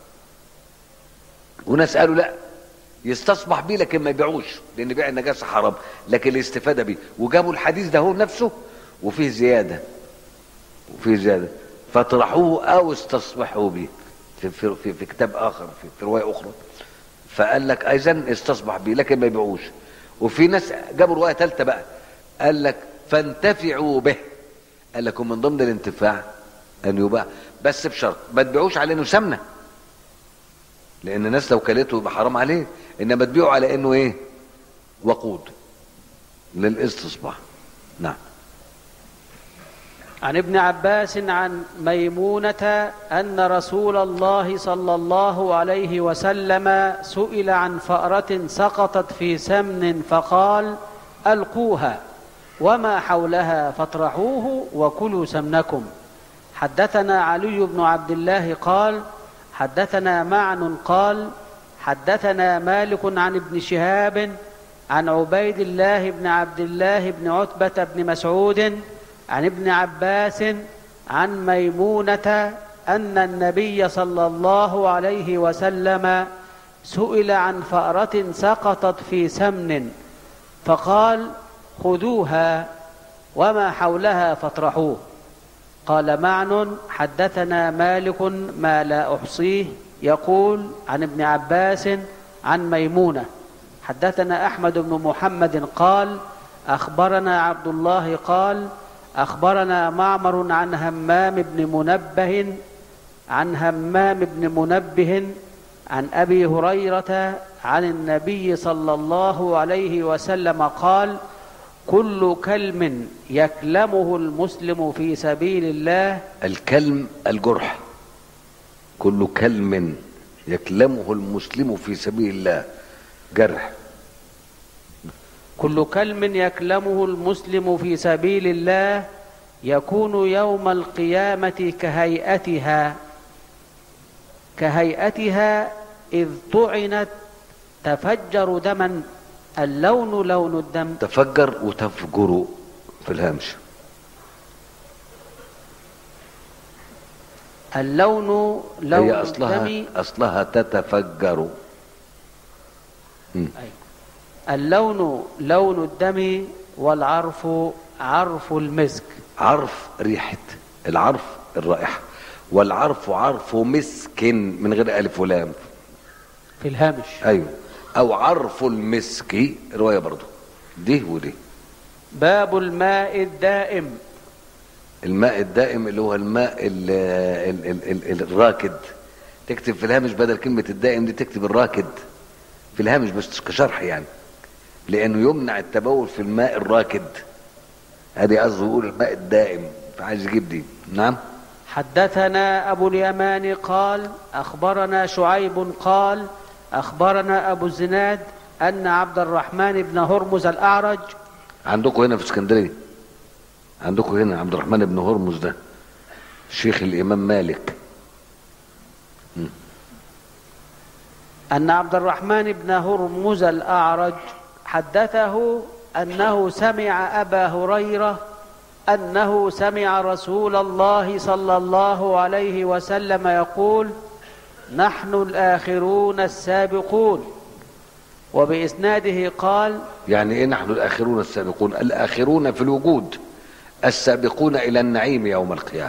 وناس قالوا لا يستصبح بيه لكن ما يبيعوش لان بيع النجاسه حرام لكن الاستفاده بيه وجابوا الحديث ده هو نفسه وفيه زياده وفيه زياده فاطرحوه او استصبحوا به في, في, في, في كتاب اخر في, في روايه اخرى فقال لك اذا استصبح به لكن ما يبيعوش وفي ناس جابوا روايه ثالثه بقى قال لك فانتفعوا به قال لكم من ضمن الانتفاع ان يباع بس بشرط ما تبيعوش على انه سمنه لان الناس لو كلته يبقى حرام عليه انما تبيعه على انه ايه وقود للاستصباح نعم عن ابن عباس عن ميمونة أن رسول الله صلى الله عليه وسلم سئل عن فأرة سقطت في سمن فقال ألقوها وما حولها فاطرحوه وكلوا سمنكم حدثنا علي بن عبد الله قال حدثنا معن قال حدثنا مالك عن ابن شهاب عن عبيد الله بن عبد الله بن عتبة بن مسعود عن ابن عباس عن ميمونة أن النبي صلى الله عليه وسلم سئل عن فأرة سقطت في سمن فقال خذوها وما حولها فاطرحوه قال معن حدثنا مالك ما لا أحصيه يقول عن ابن عباس عن ميمونة حدثنا أحمد بن محمد قال أخبرنا عبد الله قال أخبرنا معمر عن همام بن منبه عن همام بن منبه عن أبي هريرة عن النبي صلى الله عليه وسلم قال كل كلم يكلمه المسلم في سبيل الله الكلم الجرح كل كلم يكلمه المسلم في سبيل الله جرح كل كلم يكلمه المسلم في سبيل الله يكون يوم القيامة كهيئتها كهيئتها إذ طعنت تفجر دما اللون لون الدم تفجر وتفجر في الهامش اللون لون هي أصلها الدم أصلها تتفجر مم. أيوة. اللون لون الدم والعرف عرف المسك عرف ريحة العرف الرائحة والعرف عرف مسك من غير ألف ولام في الهامش أيوه أو عرف المسك رواية برضو دي ودي باب الماء الدائم الماء الدائم اللي هو الماء ال ال ال ال الراكد تكتب في الهامش بدل كلمة الدائم دي تكتب الراكد في الهامش بس كشرح يعني لأنه يمنع التبول في الماء الراكد هذه قصده يقول الماء الدائم فعايز يجيب دي نعم حدثنا أبو اليمان قال أخبرنا شعيب قال أخبرنا أبو الزناد أن عبد الرحمن بن هرمز الأعرج عندكم هنا في اسكندريه عندكم هنا عبد الرحمن بن هرمز ده شيخ الامام مالك أن عبد الرحمن بن هرمز الأعرج حدثه أنه سمع أبا هريرة أنه سمع رسول الله صلى الله عليه وسلم يقول نحن الآخرون السابقون وبإسناده قال يعني ايه نحن الاخرون السابقون الاخرون في الوجود السابقون الى النعيم يوم القيامه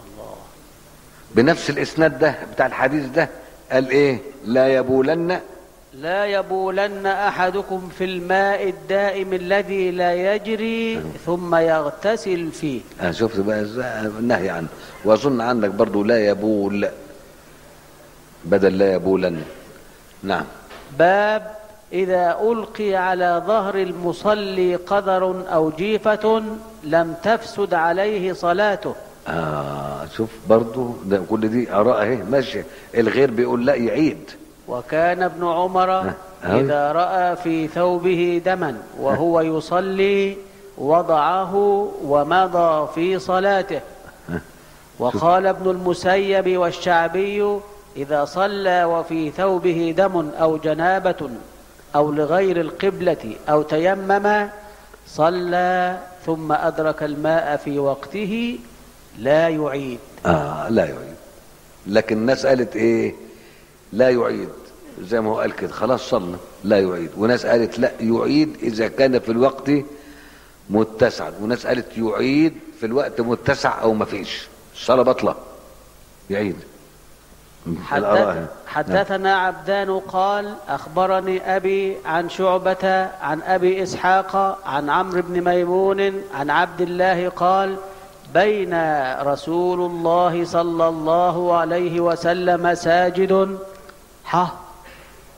بنفس الاسناد ده بتاع الحديث ده قال ايه لا يبولن لا يبولن أحدكم في الماء الدائم الذي لا يجري ثم يغتسل فيه انا شفت بقى ازاي النهي عنه واظن عندك برضو لا يبول بدل لا يبولن نعم باب إذا ألقي على ظهر المصلي قدر أو جيفة لم تفسد عليه صلاته آه شوف برضو ده كل دي آراء اهي ماشية الغير بيقول لا يعيد وكان ابن عمر ها، إذا رأى في ثوبه دما وهو يصلي وضعه ومضى في صلاته وقال ابن المسيب والشعبي إذا صلى وفي ثوبه دم أو جنابة أو لغير القبلة أو تيمم صلى ثم أدرك الماء في وقته لا يعيد آه لا يعيد لكن الناس قالت ايه لا يعيد زي ما هو قال كده خلاص صلى لا يعيد وناس قالت لا يعيد اذا كان في الوقت متسعا وناس قالت يعيد في الوقت متسع او ما فيش الصلاه بطله يعيد الآراء حدث هي. حدثنا عبدان قال أخبرني أبي عن شعبة عن أبي إسحاق عن عمرو بن ميمون عن عبد الله قال بين رسول الله صلى الله عليه وسلم ساجد ح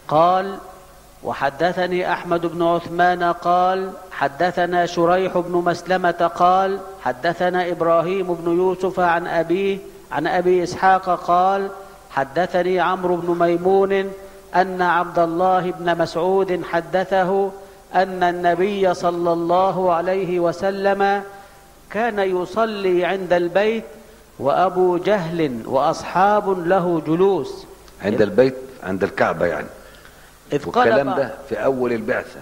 قال وحدثني احمد بن عثمان قال حدثنا شريح بن مسلمه قال حدثنا ابراهيم بن يوسف عن ابيه عن ابي اسحاق قال حدثني عمرو بن ميمون ان عبد الله بن مسعود حدثه ان النبي صلى الله عليه وسلم كان يصلي عند البيت وابو جهل واصحاب له جلوس عند البيت عند الكعبة يعني اذ والكلام قال ده في أول البعثة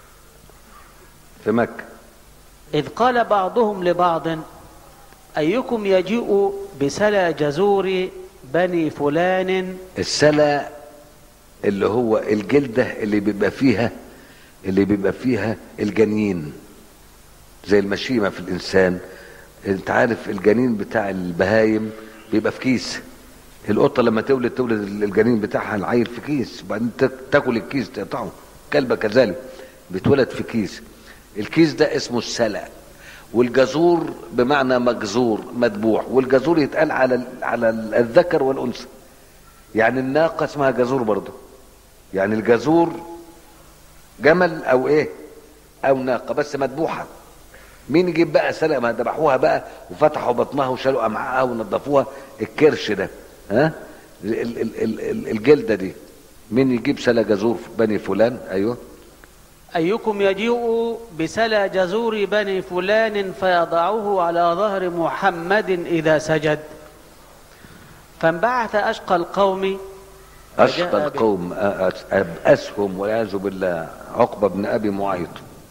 في مكة إذ قال بعضهم لبعض أيكم يجيء بسلا جزور بني فلان السلا اللي هو الجلدة اللي بيبقى فيها اللي بيبقى فيها الجنين زي المشيمة في الإنسان انت عارف الجنين بتاع البهايم بيبقى في كيس القطة لما تولد تولد الجنين بتاعها العيل في كيس وبعدين تا- تاكل الكيس تقطعه كلبة كذلك بيتولد في كيس الكيس ده اسمه السلع والجزور بمعنى مجزور مذبوح والجزور يتقال على ال- على ال- الذكر والانثى يعني الناقه اسمها جزور برضه يعني الجزور جمل او ايه او ناقه بس مذبوحه مين يجيب بقى سلق ما ذبحوها بقى وفتحوا بطنها وشالوا امعائها ونظفوها الكرش ده ها ال- ال- ال- ال- الجلده دي مين يجيب سلا جزور في بني فلان ايوه أيكم يجيء بسلا جزور بني فلان فيضعه على ظهر محمد إذا سجد فانبعث أشقى القوم اشقى فجاء القوم أ- أ- اسهم والعياذ بالله عقبه بن ابي معيط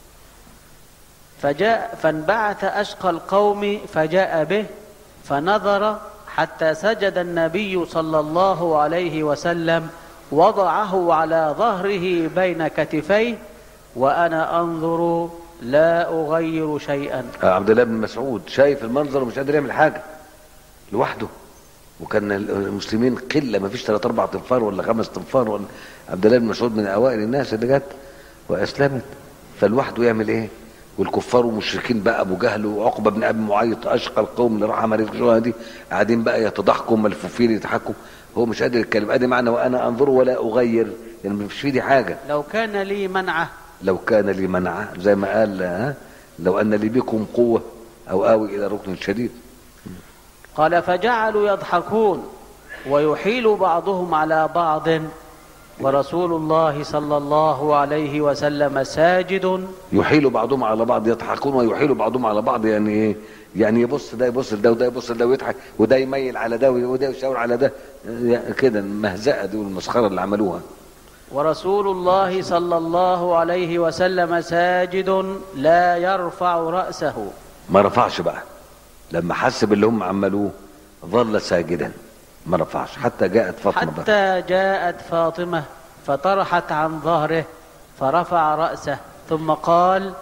فجاء فانبعث أشقى القوم فجاء به فنظر حتى سجد النبي صلى الله عليه وسلم وضعه على ظهره بين كتفيه وأنا أنظر لا أغير شيئا آه، عبد الله بن مسعود شايف المنظر ومش قادر يعمل حاجه لوحده وكان المسلمين قله ما فيش ثلاث اربع تنفار ولا خمس تنفار ولا عبد الله بن مسعود من اوائل الناس اللي جت واسلمت فلوحده يعمل ايه؟ والكفار والمشركين بقى ابو جهل وعقبه بن ابي معيط اشقى القوم اللي راح عمل الجوه دي قاعدين بقى يتضحكوا ملفوفين يضحكوا هو مش قادر يتكلم ادي معنى وانا انظر ولا اغير يعني مش في دي حاجه لو كان لي منعه لو كان لي منعه زي ما قال ها لو ان لي بكم قوه او اوي الى ركن شديد قال فجعلوا يضحكون ويحيل بعضهم على بعض ورسول الله صلى الله عليه وسلم ساجد يحيل بعضهم على بعض يضحكون ويحيل بعضهم على بعض يعني ايه يعني يبص ده يبص لده وده يبص لده ويضحك وده يميل على ده وده يشاور على ده يعني كده المهزأة دي والمسخرة اللي عملوها ورسول الله صلى الله عليه وسلم ساجد لا يرفع رأسه ما رفعش بقى لما حس باللي هم عملوه ظل ساجدا ما رفعش حتى جاءت فاطمة بقى حتى جاءت فاطمة فطرحت عن ظهره فرفع رأسه ثم قال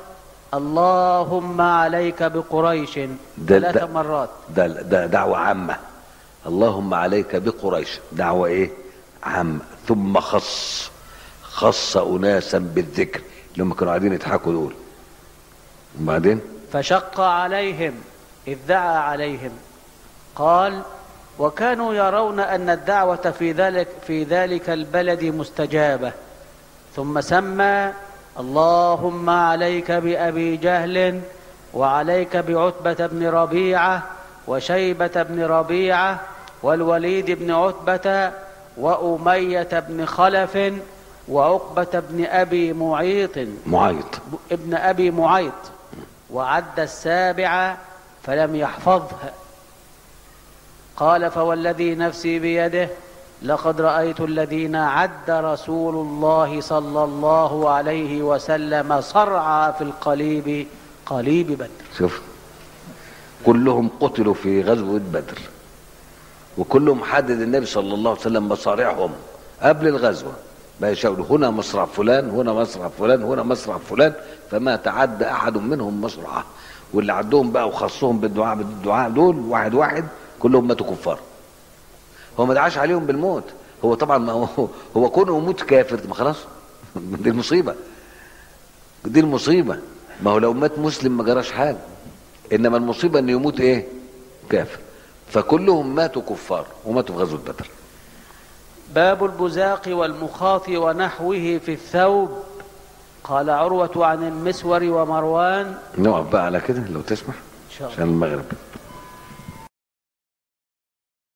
اللهم عليك بقريش ده- ثلاث ده- مرات ده, ده دعوة عامة اللهم عليك بقريش دعوة ايه عامة ثم خص خص أناسا بالذكر اللي هم كانوا قاعدين يضحكوا دول وبعدين فشق عليهم إذ دعا عليهم قال وكانوا يرون أن الدعوة في ذلك في ذلك البلد مستجابة ثم سمى اللهم عليك بأبي جهل وعليك بعتبة بن ربيعة وشيبة بن ربيعة والوليد بن عتبة وأمية بن خلف وعقبة بن أبي معيط معيط ابن أبي معيط وعد السابعة فلم يحفظها قال فوالذي نفسي بيده لقد رأيت الذين عد رسول الله صلى الله عليه وسلم صرعى في القليب قليب بدر شوف كلهم قتلوا في غزوة بدر وكلهم حدد النبي صلى الله عليه وسلم مصارعهم قبل الغزوة بقى يشاوروا هنا مصرع فلان هنا مصرع فلان هنا مصرع فلان فما تعدى أحد منهم مصرعه واللي عدهم بقى وخصهم بالدعاء بالدعاء دول واحد واحد كلهم ماتوا كفار هو ما دعاش عليهم بالموت هو طبعا ما هو هو كونه يموت كافر ما خلاص دي المصيبه دي المصيبه ما هو لو مات مسلم ما جراش حاجه انما المصيبه انه يموت ايه كافر فكلهم ماتوا كفار وماتوا في غزوه بدر باب البزاق والمخاط ونحوه في الثوب قال عروة عن المسور ومروان نقف بقى على كده لو تسمح إن شاء الله عشان المغرب